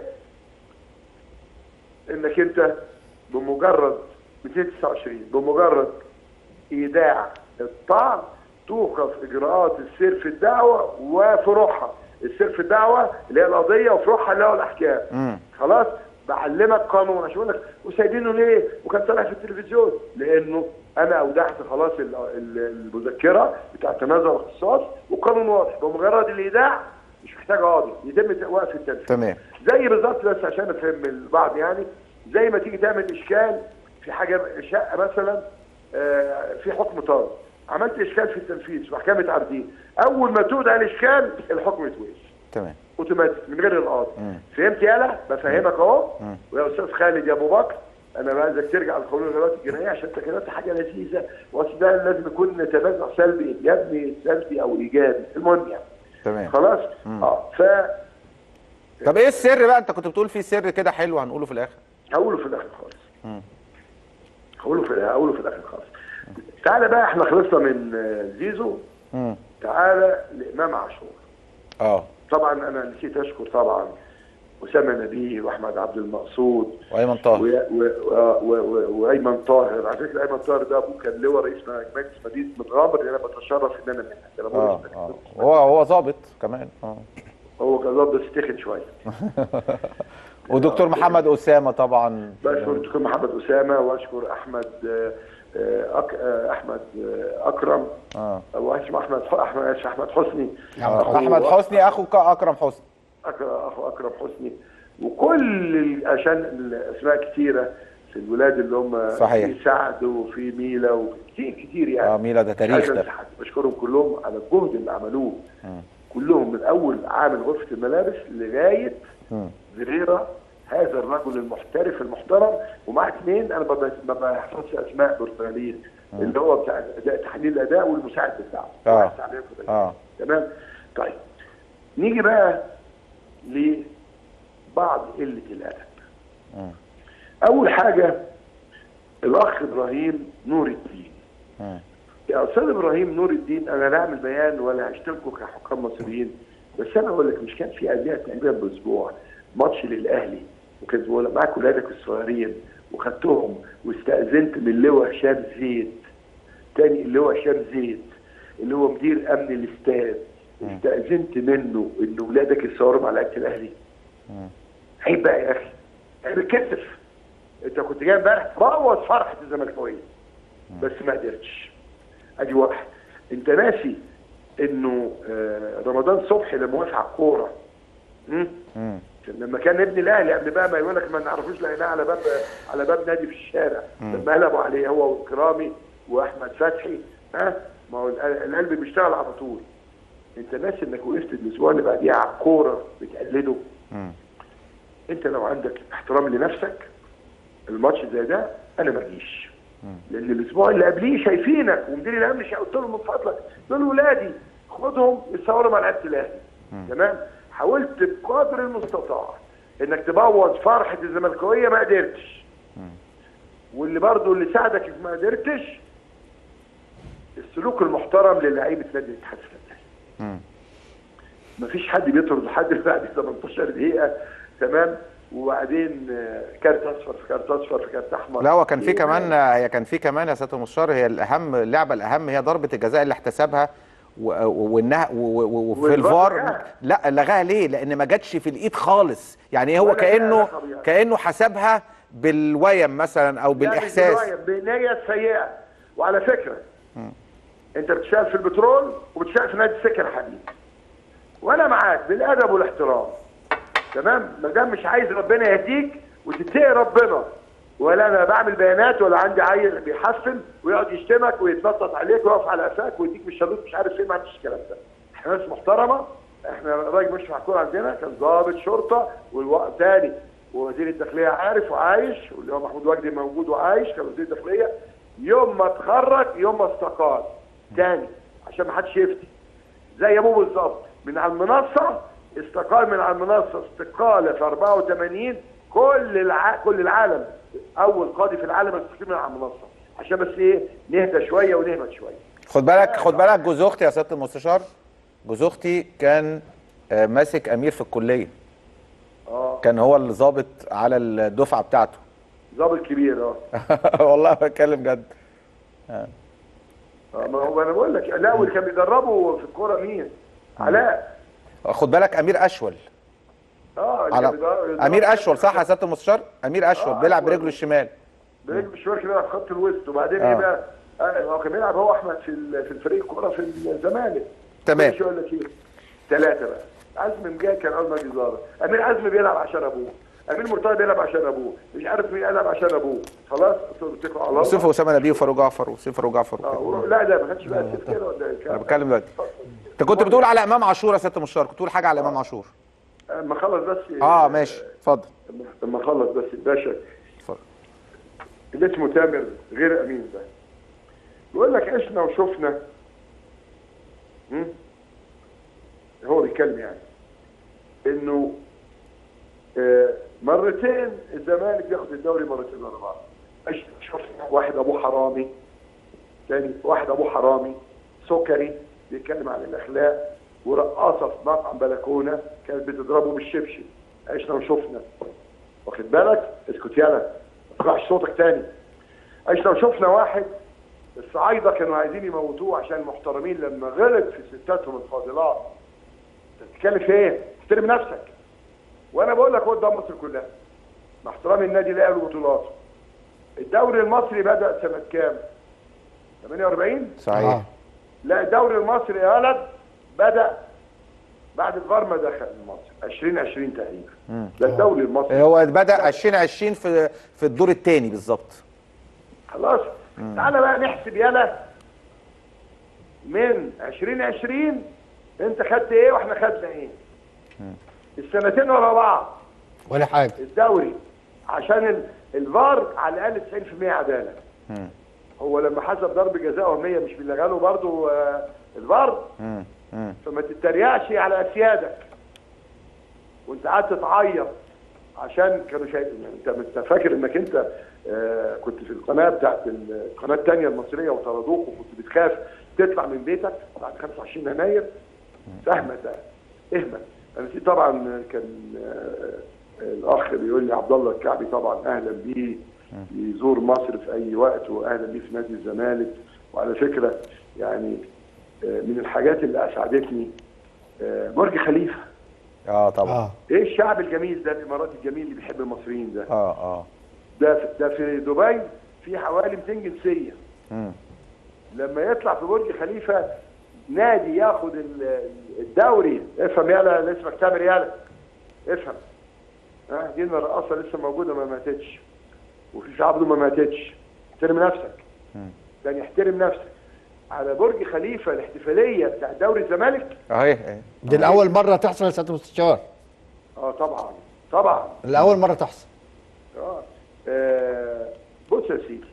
انك انت بمجرد 229 بمجرد ايداع الطعن توقف اجراءات السير في الدعوه وفروعها السير في الدعوه اللي هي القضيه وفروعها اللي هو الاحكام مم. خلاص بعلمك قانون عشان اقول لك وسايبينه ليه وكان طالع في التلفزيون لانه انا اودعت خلاص ال- ال- المذكره بتاع تنازع الاختصاص وقانون واضح بمجرد الايداع مش محتاج قاضي يتم وقف التنفيذ تمام زي بالظبط بس عشان افهم البعض يعني زي ما تيجي تعمل اشكال في حاجه شقه مثلا آه، في حكم طارئ عملت اشكال في التنفيذ في محكمه عارضين اول ما تودع الاشكال الحكم يتوقف تمام اوتوماتيك من غير القاضي فهمت يالا بفهمك اهو ويا استاذ خالد يا ابو بكر انا بقى عايزك ترجع لقانون الاجراءات الجنائيه عشان انت كلمت حاجه لذيذه واصل ده لازم يكون تنازع سلبي ايجابي سلبي او ايجابي المهم يعني تمام خلاص اه ف طب ايه السر بقى انت كنت بتقول في سر كده حلو هنقوله في الاخر هقوله في الاخر خالص هقوله في هقوله في الاخر خالص تعالى بقى احنا خلصنا من آه، زيزو مم. تعالى لامام عاشور اه طبعا انا نسيت اشكر طبعا اسامه نبيه واحمد عبد المقصود وايمن طاهر و- و- و- و- وايمن طاهر على فكره ايمن طاهر ده ابوه كان لواء رئيس مجلس مدينه متغامر اللي انا بتشرف ان انا منها كان أبوه اه رئيس مجلس اه مدينة. هو هو ظابط كمان اه هو كان ظابط بس تخن شويه ودكتور محمد اسامه طبعا بشكر الدكتور محمد اسامه واشكر احمد آه، آه، أك- آه، احمد آه، اكرم اه واشكر احمد احمد احمد حسني أحمد أخو- احمد حسني اخو ك- اكرم حسني أك- اخو اكرم حسني وكل ال- عشان الاسماء كتيره في الولاد اللي هم صحيح. في سعد وفي ميلا وكتير كتير يعني اه ميلا ده مش تاريخ عايز ده أنسى حد. بشكرهم كلهم على الجهد اللي عملوه كلهم من اول عامل غرفه الملابس لغايه مم. فيريرا هذا الرجل المحترف المحترم ومع اثنين انا ما ب- ما بحفظش اسماء برتغاليين اللي هو بتاع الاداء تحليل الاداء والمساعد بتاعه آه. واحد تعليم كده. اه تمام طيب نيجي بقى لبعض قله الادب مم. اول حاجه الاخ ابراهيم نور الدين مم. يا استاذ ابراهيم نور الدين انا لا اعمل بيان ولا هشتمكم كحكام مصريين بس انا اقول لك مش كان في قبلها تقريبا باسبوع ماتش للاهلي وكان بقول معاك ولادك الصغيرين وخدتهم واستاذنت من اللواء هشام زيد تاني اللواء هشام زيد اللي هو مدير امن الاستاد استاذنت منه ان ولادك يصوروا مع لعيبه الاهلي عيب بقى يا اخي عيب الكتف انت كنت جاي امبارح تبوظ فرحه الزملكاويه بس ما قدرتش ادي واحد انت ناسي انه آه، رمضان صبحي لما وقف على الكوره مم؟ مم. كان لما كان ابن الاهلي قبل بقى ما يقول لك ما نعرفوش لقيناه على باب على باب نادي في الشارع لما قلبوا عليه هو وكرامي واحمد فتحي ها ما هو القل- القلب بيشتغل على طول انت ناسي انك وقفت الاسبوع اللي بعديها على الكوره بتقلده مم. انت لو عندك احترام لنفسك الماتش زي ده انا ما اجيش لان الاسبوع اللي قبليه شايفينك ومدير الامن شا- قلت لهم من فضلك دول ولادي خدهم يتصوروا مع لعيبه الاهلي تمام حاولت بقدر المستطاع انك تبوظ فرحه الزملكاويه ما قدرتش واللي برضه اللي ساعدك إنك ما قدرتش السلوك المحترم للاعيبه نادي الاتحاد السكندري مم. مفيش حد بيطرد حد بعد 18 دقيقه تمام وبعدين آه، كارت اصفر في كارت اصفر في كارت احمر لا هو كان في كمان هي كان في كمان يا سياده المستشار هي الاهم اللعبه الاهم هي ضربه الجزاء اللي احتسبها و- و- وانها و- و- وفي والفار الفار لغاها. لا لغاها ليه؟ لان ما جاتش في الايد خالص يعني هو ولا لها كانه علاقة بيها. كانه حسبها بالويم مثلا او بالاحساس لا، بنية سيئة وعلى فكرة انت بتشتغل في البترول وبتشتغل في نادي السكة الحديد وانا معاك بالادب والاحترام تمام ما دام مش عايز ربنا يهديك وتتقي ربنا ولا انا بعمل بيانات ولا عندي عيل بيحفل ويقعد يشتمك ويتنطط عليك ويقف على قفاك ويديك بالشالوت مش عارف فين ما عنديش الكلام ده احنا ناس محترمه احنا راجل مش محكور عندنا كان ضابط شرطه والوقت تاني ووزير الداخليه عارف وعايش واللي هو محمود وجدي موجود وعايش كان وزير الداخليه يوم ما اتخرج يوم ما استقال تاني عشان ما حدش يفتي زي ابوه بالظبط من على المنصه استقال من على المنصه استقاله في 84 كل الع... كل العالم اول قاضي في العالم يستقيل من على المنصه عشان بس ايه نهدى شويه ونهمت شويه خد بالك خد بالك جوز اختي يا سياده المستشار جوز اختي كان آه، ماسك امير في الكليه اه كان هو اللي ظابط على الدفعه بتاعته ظابط كبير اه والله بتكلم جد آه، ما هو انا بقول لك لا واللي كان بيدربه في الكوره مين؟ علاء خد بالك امير اشول اه اللي على كان بيدرب- امير اشول صح يا سياده المستشار امير اشول آه، بيلعب أشول. برجله الشمال برجله الشمال كده في خط الوسط وبعدين آه. ايه بقى؟ آه، هو كان بيلعب هو احمد في ال- في الفريق الكوره في الزمالك تمام. مش اقول لك ايه؟ ثلاثه بقى عزمي مجاي كان اول ما ظابط امير عزمي بيلعب عشان ابوه امير مرتضى بيلعب عشان ابوه مش عارف مين يلعب عشان ابوه خلاص اتكلوا على الله وسيف اسامه نبيه وفاروق جعفر وسيف فاروق جعفر اه وكده. وروح- لا ده ما كانش بقى سيف كده ولا إيه؟ انا بتكلم دلوقتي انت كنت بتقول على امام عاشور يا سياده المستشار كنت بتقول حاجه على امام عاشور اما اخلص بس اه ماشي اتفضل لما اخلص بس الباشا اتفضل اللي اسمه تامر غير امين ده بيقول لك عشنا وشفنا م? هو بيتكلم يعني انه آه، مرتين الزمالك بياخد الدوري مرتين ورا بعض عشنا شفنا واحد ابوه حرامي تاني واحد ابوه حرامي سكري بيتكلم عن الاخلاق ورقاصه في مطعم بلكونه كانت بتضربه بالشبشب عشنا وشفنا واخد بالك اسكت يالا ما تطلعش صوتك تاني عشنا وشفنا واحد الصعايده كانوا عايزين يموتوه عشان المحترمين لما غلط في ستاتهم الفاضلات انت بتتكلم في ايه؟ احترم نفسك وانا بقول لك هو قدام مصر كلها مع احترامي النادي الاهلي وبطولاته الدوري المصري بدا سنه كام؟ 48 صحيح آه. لا الدوري المصري يا ولد بدا بعد الفار ما دخل مصر 2020 تقريبا ده الدوري المصري هو بدا 2020 في في الدور الثاني بالظبط خلاص تعالى بقى نحسب يلا من 2020 انت خدت ايه واحنا خدنا ايه السنتين ورا بعض ولا حاجه الدوري عشان ال- الفار على الاقل 90% عداله هو لما حسب ضرب جزاء وهميه مش بيلغى له برضه آه، الفار مم. مم. فما تتريقش على اسيادك وانت قاعد تعيط عشان كانوا شايف انت انت فاكر انك انت آه، كنت في القناه بتاعت ال- القناه الثانيه المصريه وطردوك وكنت بتخاف تطلع من بيتك بعد 25 يناير فاهمه ده اهمل انا في طبعا كان آه، الاخ بيقول لي عبد الله الكعبي طبعا اهلا بيه يزور مصر في اي وقت واهلا بيه في نادي الزمالك وعلى فكره يعني آه، من الحاجات اللي اسعدتني آه، برج خليفه اه طبعا اه ايه الشعب الجميل ده الاماراتي الجميل اللي بيحب المصريين ده اه اه ده في ده في دبي في حوالي 200 جنسيه مم. لما يطلع في برج خليفه نادي ياخد ال- الدوري افهم يالا اللي اسمك تامر يالا افهم ها دي الرقاصه لسه موجوده ما ماتتش وفي عبده ما ماتتش احترم نفسك يعني احترم نفسك على برج خليفه الاحتفاليه بتاع دوري الزمالك اهي اهي دي الاول مره تحصل يا سياده المستشار اه طبعا طبعا الاول مره تحصل اه آه، بص يا سيدي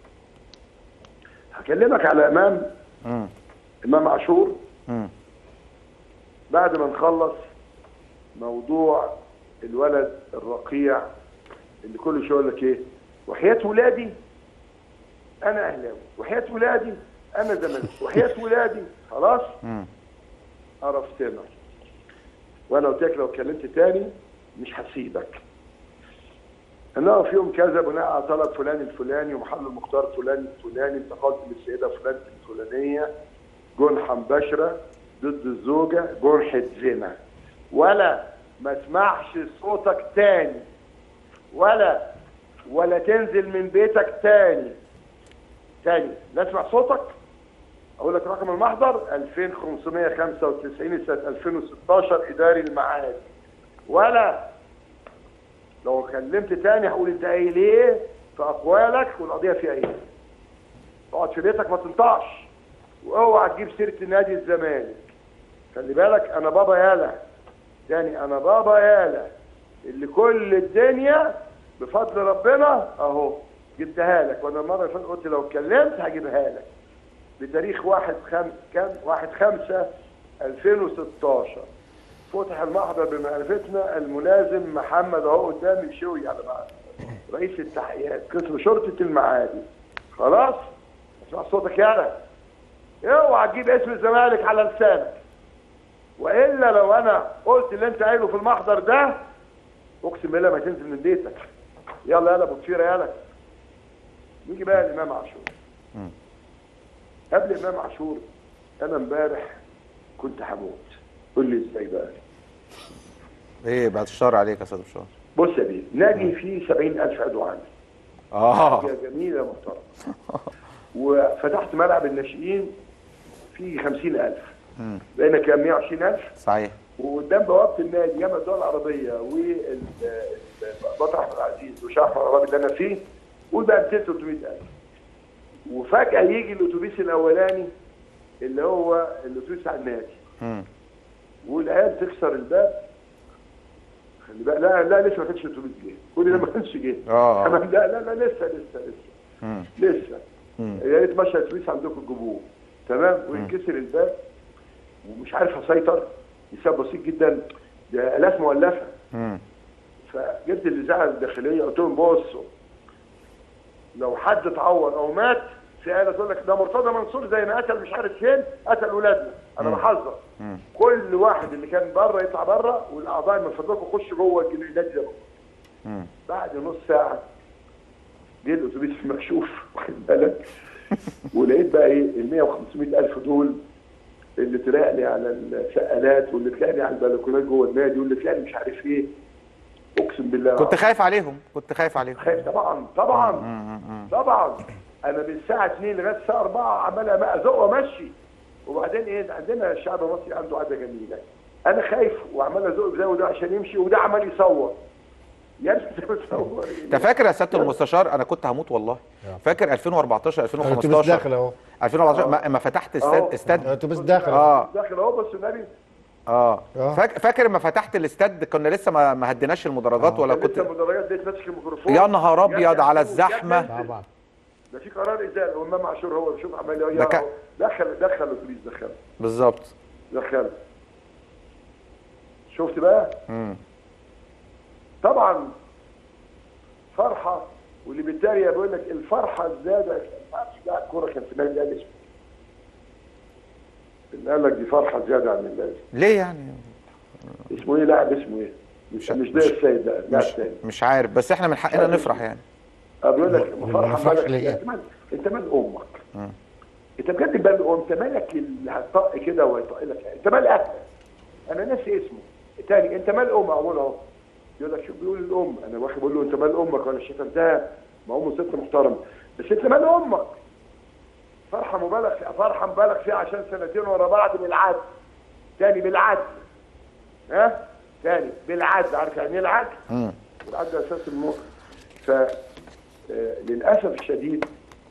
هكلمك على امام مم. امام عاشور مم. بعد ما نخلص موضوع الولد الرقيع اللي كل شويه يقول لك ايه وحياه ولادي انا اهلاوي وحياه ولادي انا زمالك وحياه ولادي خلاص مم. عرفتنا وانا قلت لك لو اتكلمت تاني مش هسيبك انه في يوم كذا بناء على طلب فلان الفلاني ومحل المختار فلان الفلاني انتقلت للسيده فلان الفلانيه جنحة مباشرة ضد الزوجة جنحة زنا ولا ما اسمعش صوتك تاني ولا ولا تنزل من بيتك تاني تاني لا اسمع صوتك اقول لك رقم المحضر 2595 سنة 2016 اداري المعاد ولا لو كلمت تاني هقول انت قايل ايه في اقوالك والقضيه فيها ايه اقعد في بيتك ما تنطقش واوعى تجيب سيره نادي الزمالك خلي بالك انا بابا يالا تاني انا بابا يالا اللي كل الدنيا بفضل ربنا اهو جبتها لك وانا المره اللي فاتت قلت لو اتكلمت هجيبها لك بتاريخ واحد خم... كام واحد خمسة 2016 فتح المحضر بمعرفتنا الملازم محمد اهو قدامي بشوي على بعض رئيس التحقيقات قسم شرطه المعادي خلاص اسمع صوتك يالا اوعى تجيب اسم الزمالك على لسانك والا لو انا قلت اللي انت قايله في المحضر ده اقسم بالله ما تنزل من بيتك يلا يلا ابو كفيره يلا نيجي بقى الامام عاشور قبل امام عاشور انا امبارح كنت هموت قول لي ازاي بقى ايه بعد الشر عليك يا استاذ بشار بص يا بيه نادي فيه 70000 عضو عندي اه يا جميل يا محترم وفتحت ملعب الناشئين فيه 50000 بقينا كام 120000 صحيح وقدام بوابه النادي جامعه الدول العربيه والبطل احمد عزيز وشاه احمد عرابي اللي انا فيه قول بقى 200 300000 وفجاه يجي الاتوبيس الاولاني اللي هو الاتوبيس بتاع النادي مم. والعيال تكسر الباب خلي بالك لا لا لسه ما كانش الاتوبيس جه كل ده ما كانش جه آه. تمام لا لا لا لسه لسه لسه مم. لسه مم. يا ريت مشى الاتوبيس عندكم تجيبوه تمام وينكسر الباب ومش عارف اسيطر حساب بسيط جدا ده الاف مؤلفه مم. فجبت الاذاعه الداخليه قلت لهم بصوا لو حد اتعور او مات في آلة تقول لك ده مرتضى منصور زي ما قتل مش عارف فين قتل ولادنا انا بحذر كل واحد اللي كان بره يطلع بره والاعضاء من فضلكم خش جوه النادي ده مم. بعد نص ساعه جه الاتوبيس مكشوف واخد بالك ولقيت بقى ايه ال 100 و 500 الف دول اللي طلع لي على السقالات واللي طلع لي على البلكونات جوه النادي واللي طلع لي مش عارف ايه اقسم بالله كنت خايف عليهم كنت خايف عليهم خايف طبعا طبعا طبعا انا من الساعه 2 لغايه الساعه 4 عمال ازق وامشي وبعدين ايه عندنا الشعب المصري عنده عاده جميله انا خايف وعمال ازق ده وده عشان يمشي وده عمال يصور يا ابني انت بتصور إيه؟ انت فاكر يا سياده المستشار انا كنت هموت والله فاكر 2014 الاتوبيس 2015 داخل اهو 2014 ما, ما فتحت استاد أهو. استاد الاتوبيس داخل اه داخل اهو بس النبي اه آه. فاك- فاكر ما فتحت الاستاد كنا لسه ما ما هديناش المدرجات ولا كنت كنت المدرجات دي ماسك الميكروفون يا نهار أبيض يا على يا الزحمة. يا طبعا ده في قرار ازاله وامام عاشور هو شوف عمال يقول ده كان- يا دخل دخل الاتوبيس دخل بالظبط دخل شفت بقى مم. طبعا فرحه واللي بالتالي بيقول لك الفرحه الزياده ما اعرفش لاعب كوره كان في النادي الاهلي اسمه اللي قال لك دي فرحه زياده عن اللازم ليه يعني اسمه ايه لاعب اسمه ايه؟ مش مش ده السيد ده لاعب مش تاني مش عارف بس احنا من حقنا نفرح يعني آه، بيقول لك ما فرحه نفرحش مالك ليه؟ انت مال انت مال امك انت بجد مال انت مالك اللي هتطق كده ويطق لك انت مال اهلك انا ناسي اسمه تاني انت مال امك اقول اهو يقول لك شو بيقول الام انا واخد بقول له انت مال امك وانا شتمتها ما امه ست محترمه بس انت مال امك فرحه مبالغ فيها فرحه مبالغ فيها عشان سنتين ورا بعض بالعدل تاني بالعدل ها تاني بالعدل عارف يعني ايه العدل؟ مم. العدل اساس المخ ف آه، للاسف الشديد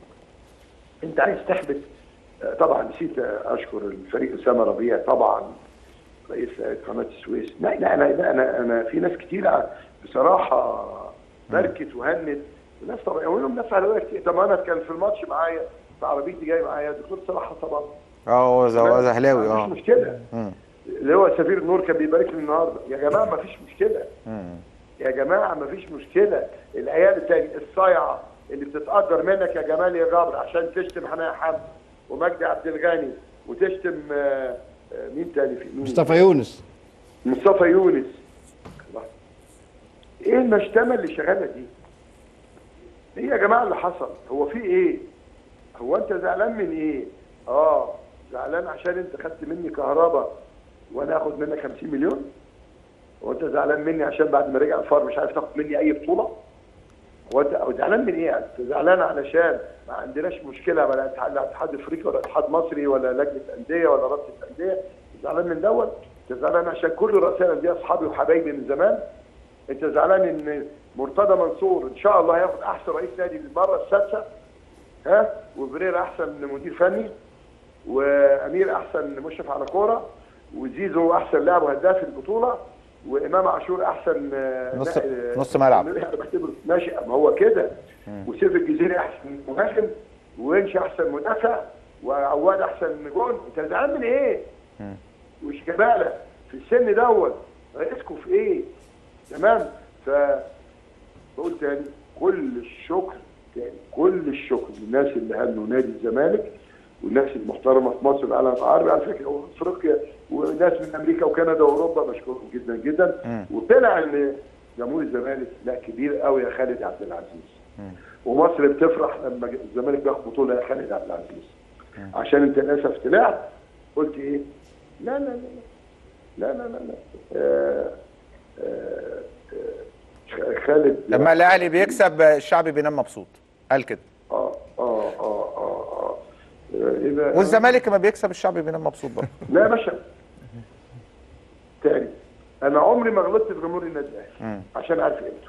انت عايز تحبط آه، طبعا نسيت آه، اشكر الفريق اسامه ربيع طبعا رئيس قناه السويس لا لا انا لا انا انا في ناس كتير بصراحه باركت وهنت وناس طبعا ولهم ناس على كتير طب انا كان في الماتش معايا في عربيتي جاي معايا الدكتور صلاح طبعا اه هو ز- هو زهلاوي اه مفيش مشكله مم. اللي هو سفير النور كان بيبارك لي النهارده يا جماعه ما فيش مشكله مم. يا جماعه ما فيش مشكله العيال التاني الصايعه اللي بتتاجر منك يا جمال يا جابر عشان تشتم حنان حمد ومجدي عبد الغني وتشتم آه، آه، مين تاني في مين مصطفى يونس مصطفى يونس الله. ايه المشتمه اللي شغاله دي؟ ايه يا جماعه اللي حصل؟ هو في ايه؟ هو انت زعلان من ايه؟ اه زعلان عشان انت خدت مني كهرباء وانا اخد منك 50 مليون؟ هو انت زعلان مني عشان بعد ما رجع الفار مش عارف تاخد مني اي بطوله؟ هو انت أو زعلان من ايه؟ يعني؟ انت زعلان علشان ما عندناش مشكله ولا اتحاد لا اتحاد افريقي ولا اتحاد مصري ولا لجنه انديه ولا رابطه انديه زعلان من دوت؟ انت زعلان عشان كل رؤساء الانديه اصحابي وحبايبي من زمان؟ انت زعلان ان مرتضى منصور ان شاء الله هياخد احسن رئيس نادي للمره السادسه ها وبرير احسن مدير فني وامير احسن مشرف على كوره وزيزو احسن لاعب وهداف البطوله وامام عاشور احسن آه، نص- نا- نص ملعب. انا بعتبره ناشئ ما هو كده وسيف الجزيري احسن مهاجم وونش احسن مدافع وعواد احسن جون انت زعلان من ايه؟ وشيكابالا في السن دوت رئيسكم في ايه تمام ف بقول تاني كل الشكر تاني كل الشكر للناس اللي هنوا نادي الزمالك والناس المحترمه في مصر والعالم العربي على فكره وافريقيا وناس من امريكا وكندا واوروبا بشكرهم جدا جدا وطلع ان جمهور الزمالك لا كبير قوي يا خالد عبد العزيز ومصر بتفرح لما الزمالك بياخد بطوله يا خالد عبد العزيز عشان انت للاسف طلعت قلت ايه؟ لا لا لا لا لا لا لا آه آه آه خالد لما الاهلي بيكسب الشعب بينام مبسوط قال كده اه اه اه اه اه ايه بقى؟ والزمالك لما بيكسب الشعب بينام مبسوط برضه لا يا باشا تاني انا عمري ما غلطت في جمهور النادي الاهلي عشان عارف قيمته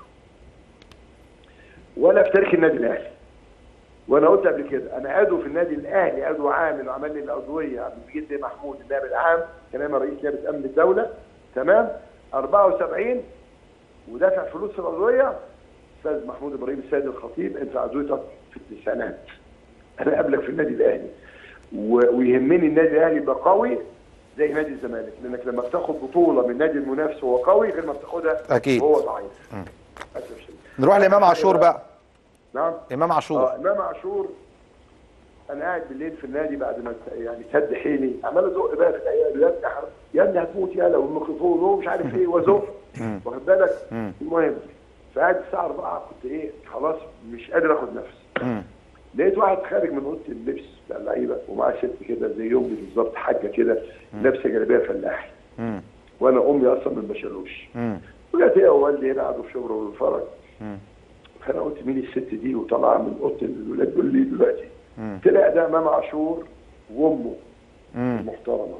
ولا في تاريخ النادي الاهلي وانا قلت قبل كده انا عضو في النادي الاهلي عضو عامل وعمل لي العضويه عبد المجيد محمود النائب العام كان انا رئيس لجنه امن الدوله تمام 74 ودافع فلوس في العضويه استاذ محمود ابراهيم السيد الخطيب انت عضويتك في التسعينات انا قبلك في النادي الاهلي و- ويهمني النادي الاهلي يبقى قوي زي نادي الزمالك لانك لما بتاخد بطوله من نادي المنافس وهو قوي غير ما بتاخدها أكيد. وهو ضعيف للاسف الشديد. نروح لامام عاشور بقى نعم امام عاشور اه امام عاشور انا قاعد بالليل في النادي بعد ما ت- يعني سد حيلي عمال ازق بقى في العيال يا ابني حر- يا ابني هتموت يالا والميكروفون ومش عارف ايه وازق واخد بالك المهم فقعد الساعه 4 كنت ايه خلاص مش قادر اخد نفس لقيت واحد خارج من اوضه اللبس بتاع اللعيبه ومعاه ست كده زي يومي بالظبط حاجه كده لابسه جلابيه فلاحي وانا امي اصلا من بشلوش وجت هي ووالدي هنا قعدوا في شبرا والفرج فانا قلت مين الست دي وطالعه من اوضه الولاد دول ليه دلوقتي طلع ده امام عاشور وامه المحترمه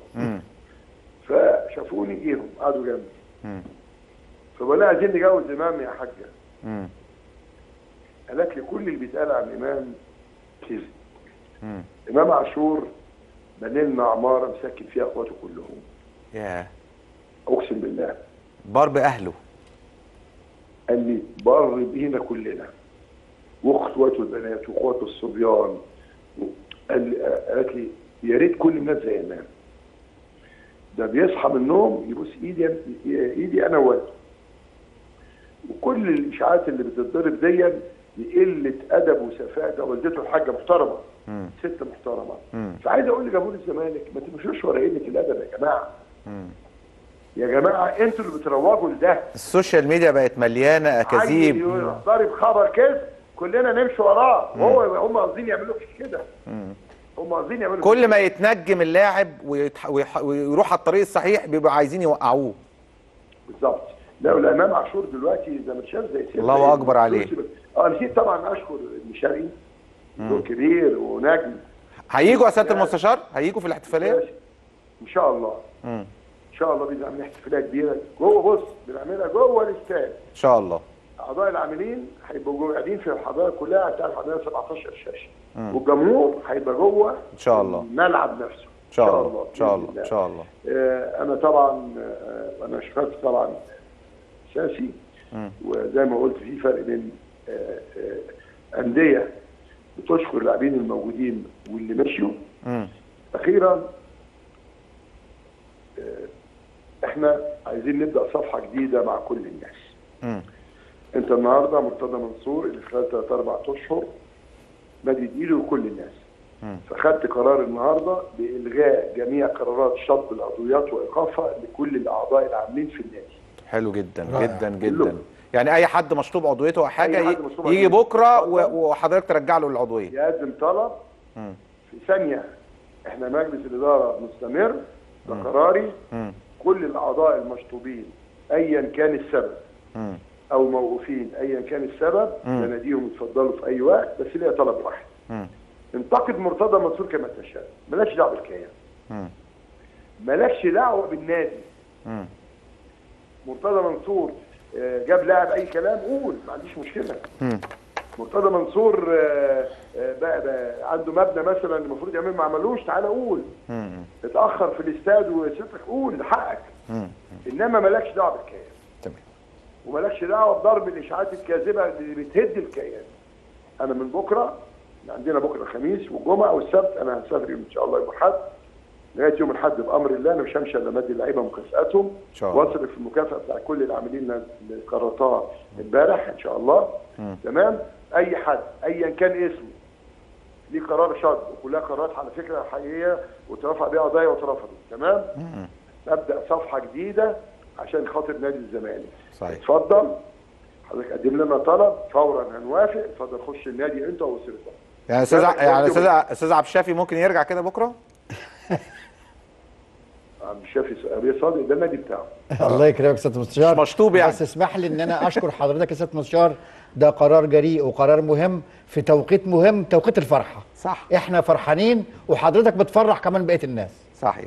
فشافوني جيهم قعدوا جنبي فبقول لها عايزين نجوز امام يا حاجه قالت لي كل اللي بيتقال عن امام كذب امام عاشور بنى لنا عماره مسكن فيها اخواته كلهم ياه اقسم بالله بار باهله قال لي بر بينا كلنا واخواته البنات واخواته الصبيان قال لي قالت لي يا ريت كل الناس زي امام ده بيصحى من النوم يبوس ايدي ايدي انا ووالدي وكل الاشاعات اللي بتتضرب دي لقله ادب وسفاهه ده والدته الحاجه محترمه ست محترمه فعايز اقول لجمهور الزمالك ما تمشوش ورا قله الادب يا جماعه يا جماعه انتوا اللي بتروجوا لده السوشيال ميديا بقت مليانه عيل اكاذيب يروح ضارب خبر كذب كلنا نمشي وراه وهو هم قاصدين يعملوا فيك كده هم قاصدين يعملوا كل فيك ما يتنجم اللاعب ويتح... ويح... ويروح على الطريق الصحيح بيبقوا عايزين يوقعوه بالظبط لا والامام عاشور دلوقتي زي ما تشاف زي سيف الله أكبر عليه. اه نسيت طبعا اشكر المشاري دور كبير ونجم هيجوا يا سياده المستشار هيجوا في الاحتفاليه ان شاء الله ان شاء الله باذن الله احتفاليه كبيره جوه بص بنعملها جوه الاستاد ان شاء الله اعضاء العاملين هيبقوا جوه قاعدين في الحضاره كلها هتعرف عندنا 17 شاشه والجمهور هيبقى جوه إن شاء الله. الملعب نفسه ان شاء الله ان شاء بإذن الله ان شاء الله آه، انا طبعا آه، انا شفت طبعا اساسي وزي ما قلت في فرق بين آه، آه، انديه بتشكر اللاعبين الموجودين واللي مشيوا مم. اخيرا آه، احنا عايزين نبدا صفحه جديده مع كل الناس مم. انت النهارده مرتضى منصور اللي خلال ثلاث اربع اشهر مدد ايده لكل الناس فخدت قرار النهارده بالغاء جميع قرارات شطب العضويات وايقافها لكل الاعضاء العاملين في النادي حلو جدا رائع. جدا جدا كلهم. يعني اي حد مشطوب عضويته او حاجه أي حد ي- مشطوب يجي عضويته. بكره اتفضل. و- وحضرتك ترجع له العضويه يقدم طلب في ثانيه احنا مجلس الاداره مستمر ده قراري كل الاعضاء المشطوبين ايا كان السبب مم. او موقوفين ايا كان السبب بناديهم يتفضلوا في اي وقت بس ليا طلب واحد مم. انتقد مرتضى منصور كما تشاء مالكش دعوه بالكيان مم. مالكش دعوه بالنادي مم. مرتضى منصور آه، جاب لاعب اي كلام قول ما عنديش مشكله مم. مرتضى منصور آه، آه، بقى, بقى عنده مبنى مثلا المفروض يعمل ما عملوش تعالى قول مم. اتاخر في الاستاد وستك قول ده حقك مم. انما مالكش دعوه بالكيان تمام ومالكش دعوه بضرب الاشاعات الكاذبه اللي بتهد الكيان انا من بكره عندنا بكره الخميس والجمعه والسبت انا هسافر يوم ان شاء الله يوم الاحد لغايه يوم الاحد بامر الله انا مش همشي الا مادي اللعيبه مكافاتهم إن شاء الله. واصرف المكافاه بتاع كل العاملين اللي قررتها امبارح ان شاء الله تمام اي حد ايا كان اسمه ليه قرار شد وكلها قرارات على فكره حقيقيه وترفع بيها قضايا واترفضت تمام ابدا صفحه جديده عشان خاطر نادي الزمالك صحيح. اتفضل حضرتك قدم لنا طلب فورا هنوافق اتفضل خش النادي انت واسرتك يعني استاذ لا، ع- يعني لا، استاذ ع- استاذ عبد الشافي ممكن يرجع كده بكره عبد الشافي ابي صادق ده النادي بتاعه الله يكرمك يا سياده المستشار مش مشطوب يعني. بس اسمح لي ان انا اشكر حضرتك يا سياده المستشار ده قرار جريء وقرار مهم في توقيت مهم توقيت الفرحه صح. احنا فرحانين وحضرتك بتفرح كمان بقيه الناس صحيح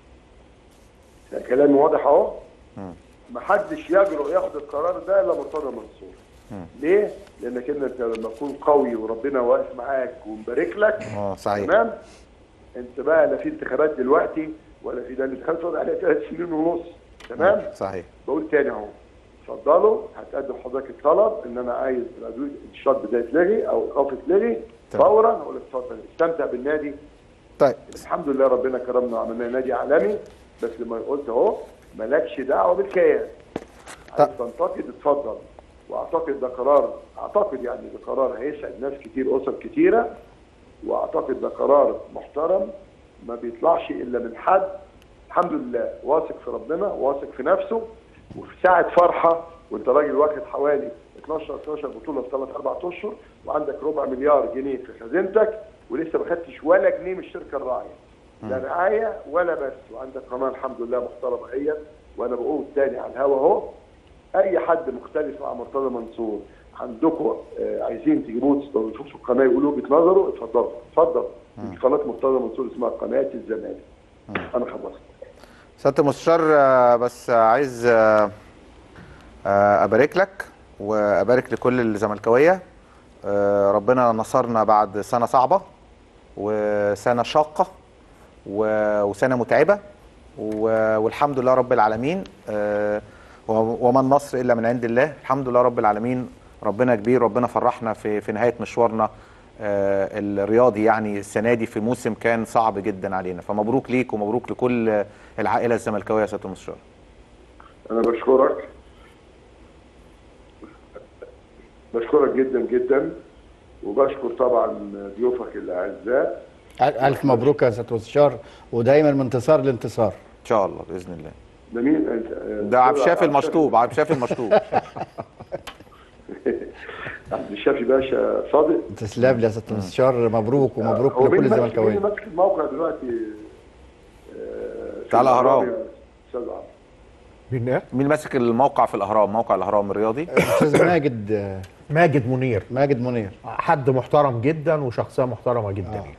يعني كلامي واضح اهو ما حدش يجرؤ ياخد القرار ده الا مرتضى منصور ليه؟ لانك انت لما تكون قوي وربنا واقف معاك ومبارك لك اه صحيح تمام انت بقى لا في انتخابات دلوقتي ولا في ده الانتخابات فاضل عليها ثلاث سنين ونص تمام؟ صحيح بقول تاني اهو اتفضلوا هتقدم حضرتك الطلب ان انا عايز العدو- الشط ده يتلغي او الايقاف يتلغي تمام. فورا اقول لك اتفضل استمتع بالنادي طيب الحمد لله ربنا كرمنا وعملنا نادي عالمي بس لما قلت اهو مالكش دعوه بالكيان عايز تنتقد اتفضل واعتقد ده قرار اعتقد يعني ده قرار هيسعد ناس كتير اسر كتيره واعتقد ده قرار محترم ما بيطلعش الا من حد الحمد لله واثق في ربنا واثق في نفسه وفي ساعه فرحه وانت راجل واخد حوالي 12 13 بطوله في ثلاث اربع اشهر وعندك ربع مليار جنيه في خزينتك ولسه ما خدتش ولا جنيه من الشركه الراعيه لا رعايه ولا بس وعندك قناه الحمد لله محترمه هي وانا بقول تاني على الهوا اهو اي حد مختلف مع مرتضى منصور عندكم آه، عايزين تجيبوه تستضيفوه في القناه يقولوا وجهه نظره اتفضلوا اتفضل في قناه مرتضى منصور اسمها قناه الزمالك انا خلصت سياده المستشار آه، بس آه، عايز آه، آه، ابارك لك وابارك لكل الزملكاويه آه، ربنا نصرنا بعد سنه صعبه وسنه شاقه و- وسنه متعبه و- والحمد لله رب العالمين آه، و- وما النصر الا من عند الله الحمد لله رب العالمين ربنا كبير ربنا فرحنا في في نهايه مشوارنا آه، الرياضي يعني السنه دي في موسم كان صعب جدا علينا فمبروك ليك ومبروك لكل العائله الزملكاويه يا سياده المستشار انا بشكرك بشكرك جدا جدا وبشكر طبعا ضيوفك الاعزاء الف مبروك يا سياده المستشار ودايما من انتصار لانتصار ان شاء الله باذن الله ده مين انت ده عبد الشافي المشطوب عبد الشافي المشطوب عبد الشافي باشا صادق تسلم لي يا سياده المستشار مبروك ومبروك هو لكل مين ماسك- مين الزملكاويه ماسك الموقع دلوقتي آه، بتاع الأهرام. استاذ عمرو مين إيه؟ مين ماسك الموقع في الاهرام موقع الاهرام الرياضي استاذ ماجد آه، ماجد منير ماجد منير حد محترم جدا وشخصيه محترمه جدا يعني.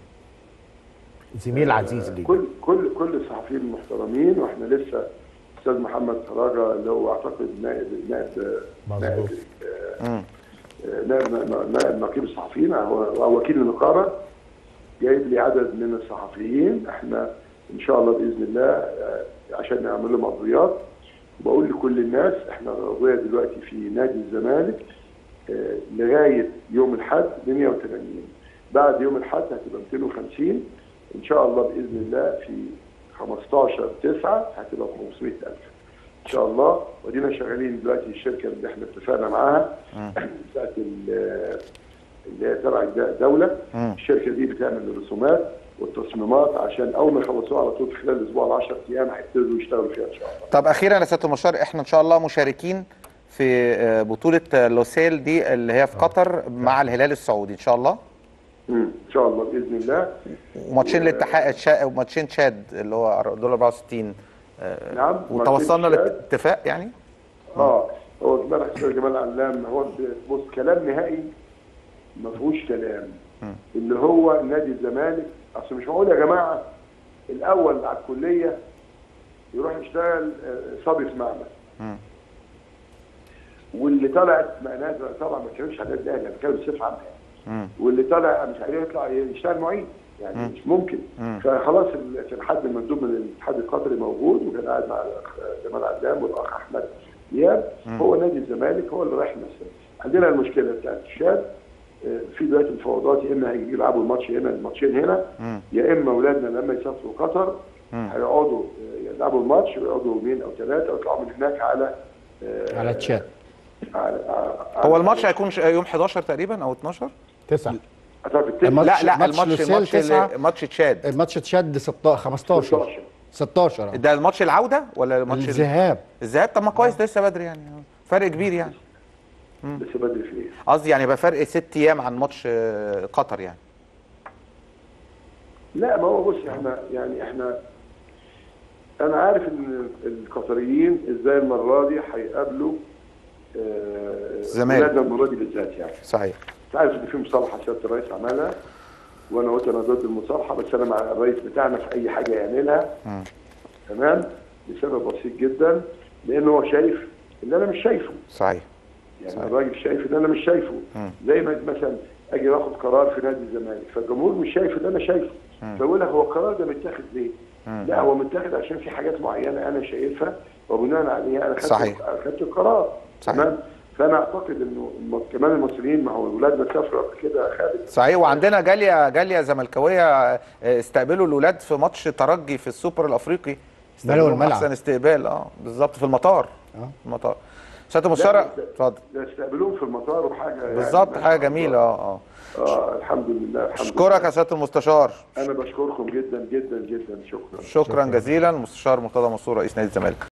زميل عزيز لي كل كل كل الصحفيين المحترمين واحنا لسه استاذ محمد فراجه اللي هو اعتقد نائب نائب مظبوط نائب نائب نائب نقيب الصحفيين هو هو وكيل النقابه جايب لي عدد من الصحفيين احنا ان شاء الله باذن الله آه، عشان نعمل لهم عضويات وبقول لكل الناس احنا العضويه دلوقتي في نادي الزمالك آه، لغايه يوم الاحد ب 180 بعد يوم الاحد هتبقى 250 ان شاء الله باذن الله في 15 9 هتبقى ب 500000 ان شاء الله ودينا شغالين دلوقتي الشركه اللي احنا اتفقنا معاها بتاعت ال- اللي هي تبع الدوله الشركه دي بتعمل الرسومات والتصميمات عشان اول ما يخلصوها على طول في خلال الاسبوع ال 10 ايام هيبتدوا يشتغلوا فيها ان شاء الله طب اخيرا يا سياده المستشار احنا ان شاء الله مشاركين في آه، بطوله آه، لوسيل دي اللي هي في قطر مع الهلال السعودي ان شاء الله مم. ان شاء الله باذن الله وماتشين الاتحاد شا... وماتشين تشاد اللي هو دول 64 آه، نعم وتوصلنا ماتشين تشاد. لاتفاق يعني اه هو جمال حسين جمال علام هو بص كلام نهائي ما فيهوش كلام اللي هو نادي الزمالك اصل مش معقول يا جماعه الاول على الكليه يروح يشتغل آه، صبي في معمل واللي طلعت مقناة طبعا ما بتكلمش على النادي الاهلي انا بتكلم بصفه عامه واللي طالع مش عارف يطلع يشتغل معيد يعني مش ممكن فخلاص ال- كان حد مندوب من الاتحاد القطري موجود وكان قاعد مع الاخ جمال عدام والاخ احمد دياب هو نادي الزمالك هو اللي رايح يمثل عندنا المشكله بتاعت الشاب آه، في دلوقتي مفاوضات يا اما هيجي يلعبوا الماتش هنا الماتشين هنا يا اما اولادنا لما يسافروا قطر هيقعدوا آه، يلعبوا الماتش ويقعدوا يومين او ثلاثه ويطلعوا من هناك على آه، على تشاد على على- هو الماتش هيكون ش- يوم 11 تقريبا او 12 تسعة اعتقد تسعة. الماتش- لا لا ماتش الماتش لوسيل الماتش تسعة. ماتش تشاد الماتش تشاد 16 15 16. 16 آه. ده الماتش العوده ولا الماتش ال- الذهاب الذهاب طب ما كويس لسه بدري يعني فرق كبير يعني لسه بدري في ايه قصدي يعني يبقى فرق ست ايام عن ماتش آه، قطر يعني لا ما هو بص احنا يعني احنا انا عارف ان القطريين ازاي المره دي هيقابلوا آه، الزمالك. ولادنا المره دي بالذات يعني صحيح انت عارف ان في مصالحه سياده الرئيس عملها وانا قلت انا ضد المصالحه بس انا مع الرئيس بتاعنا في اي حاجه يعملها تمام لسبب بسيط جدا لان هو شايف اللي انا مش شايفه صحيح يعني الراجل شايف اللي انا مش شايفه زي ما مثلا اجي باخد قرار في نادي الزمالك فالجمهور مش شايف اللي انا شايفه فيقول لك هو القرار ده متاخد ليه؟ لا هو متاخد عشان في حاجات معينه انا شايفها وبناء عليها انا خدت صحيح. خدت القرار صحيح. تمام فانا اعتقد انه الم- كمان المصريين مع اولادنا سافروا قبل كده خالد صحيح وعندنا جاليه جاليه زملكاويه آه، استقبلوا الاولاد في ماتش ترجي في السوبر الافريقي استقبلوهم الملعب. احسن استقبال اه بالظبط في المطار آه. في المطار سياده المستشار لا، اتفضل ده استقبلوهم في المطار وحاجه يعني بالظبط ما حاجه شاء جميله الله. اه اه اه الحمد لله الحمد اشكرك يا لله. سياده المستشار انا بشكركم جدا جدا جدا شكرا شكرا جزيلا المستشار مرتضى منصور رئيس نادي الزمالك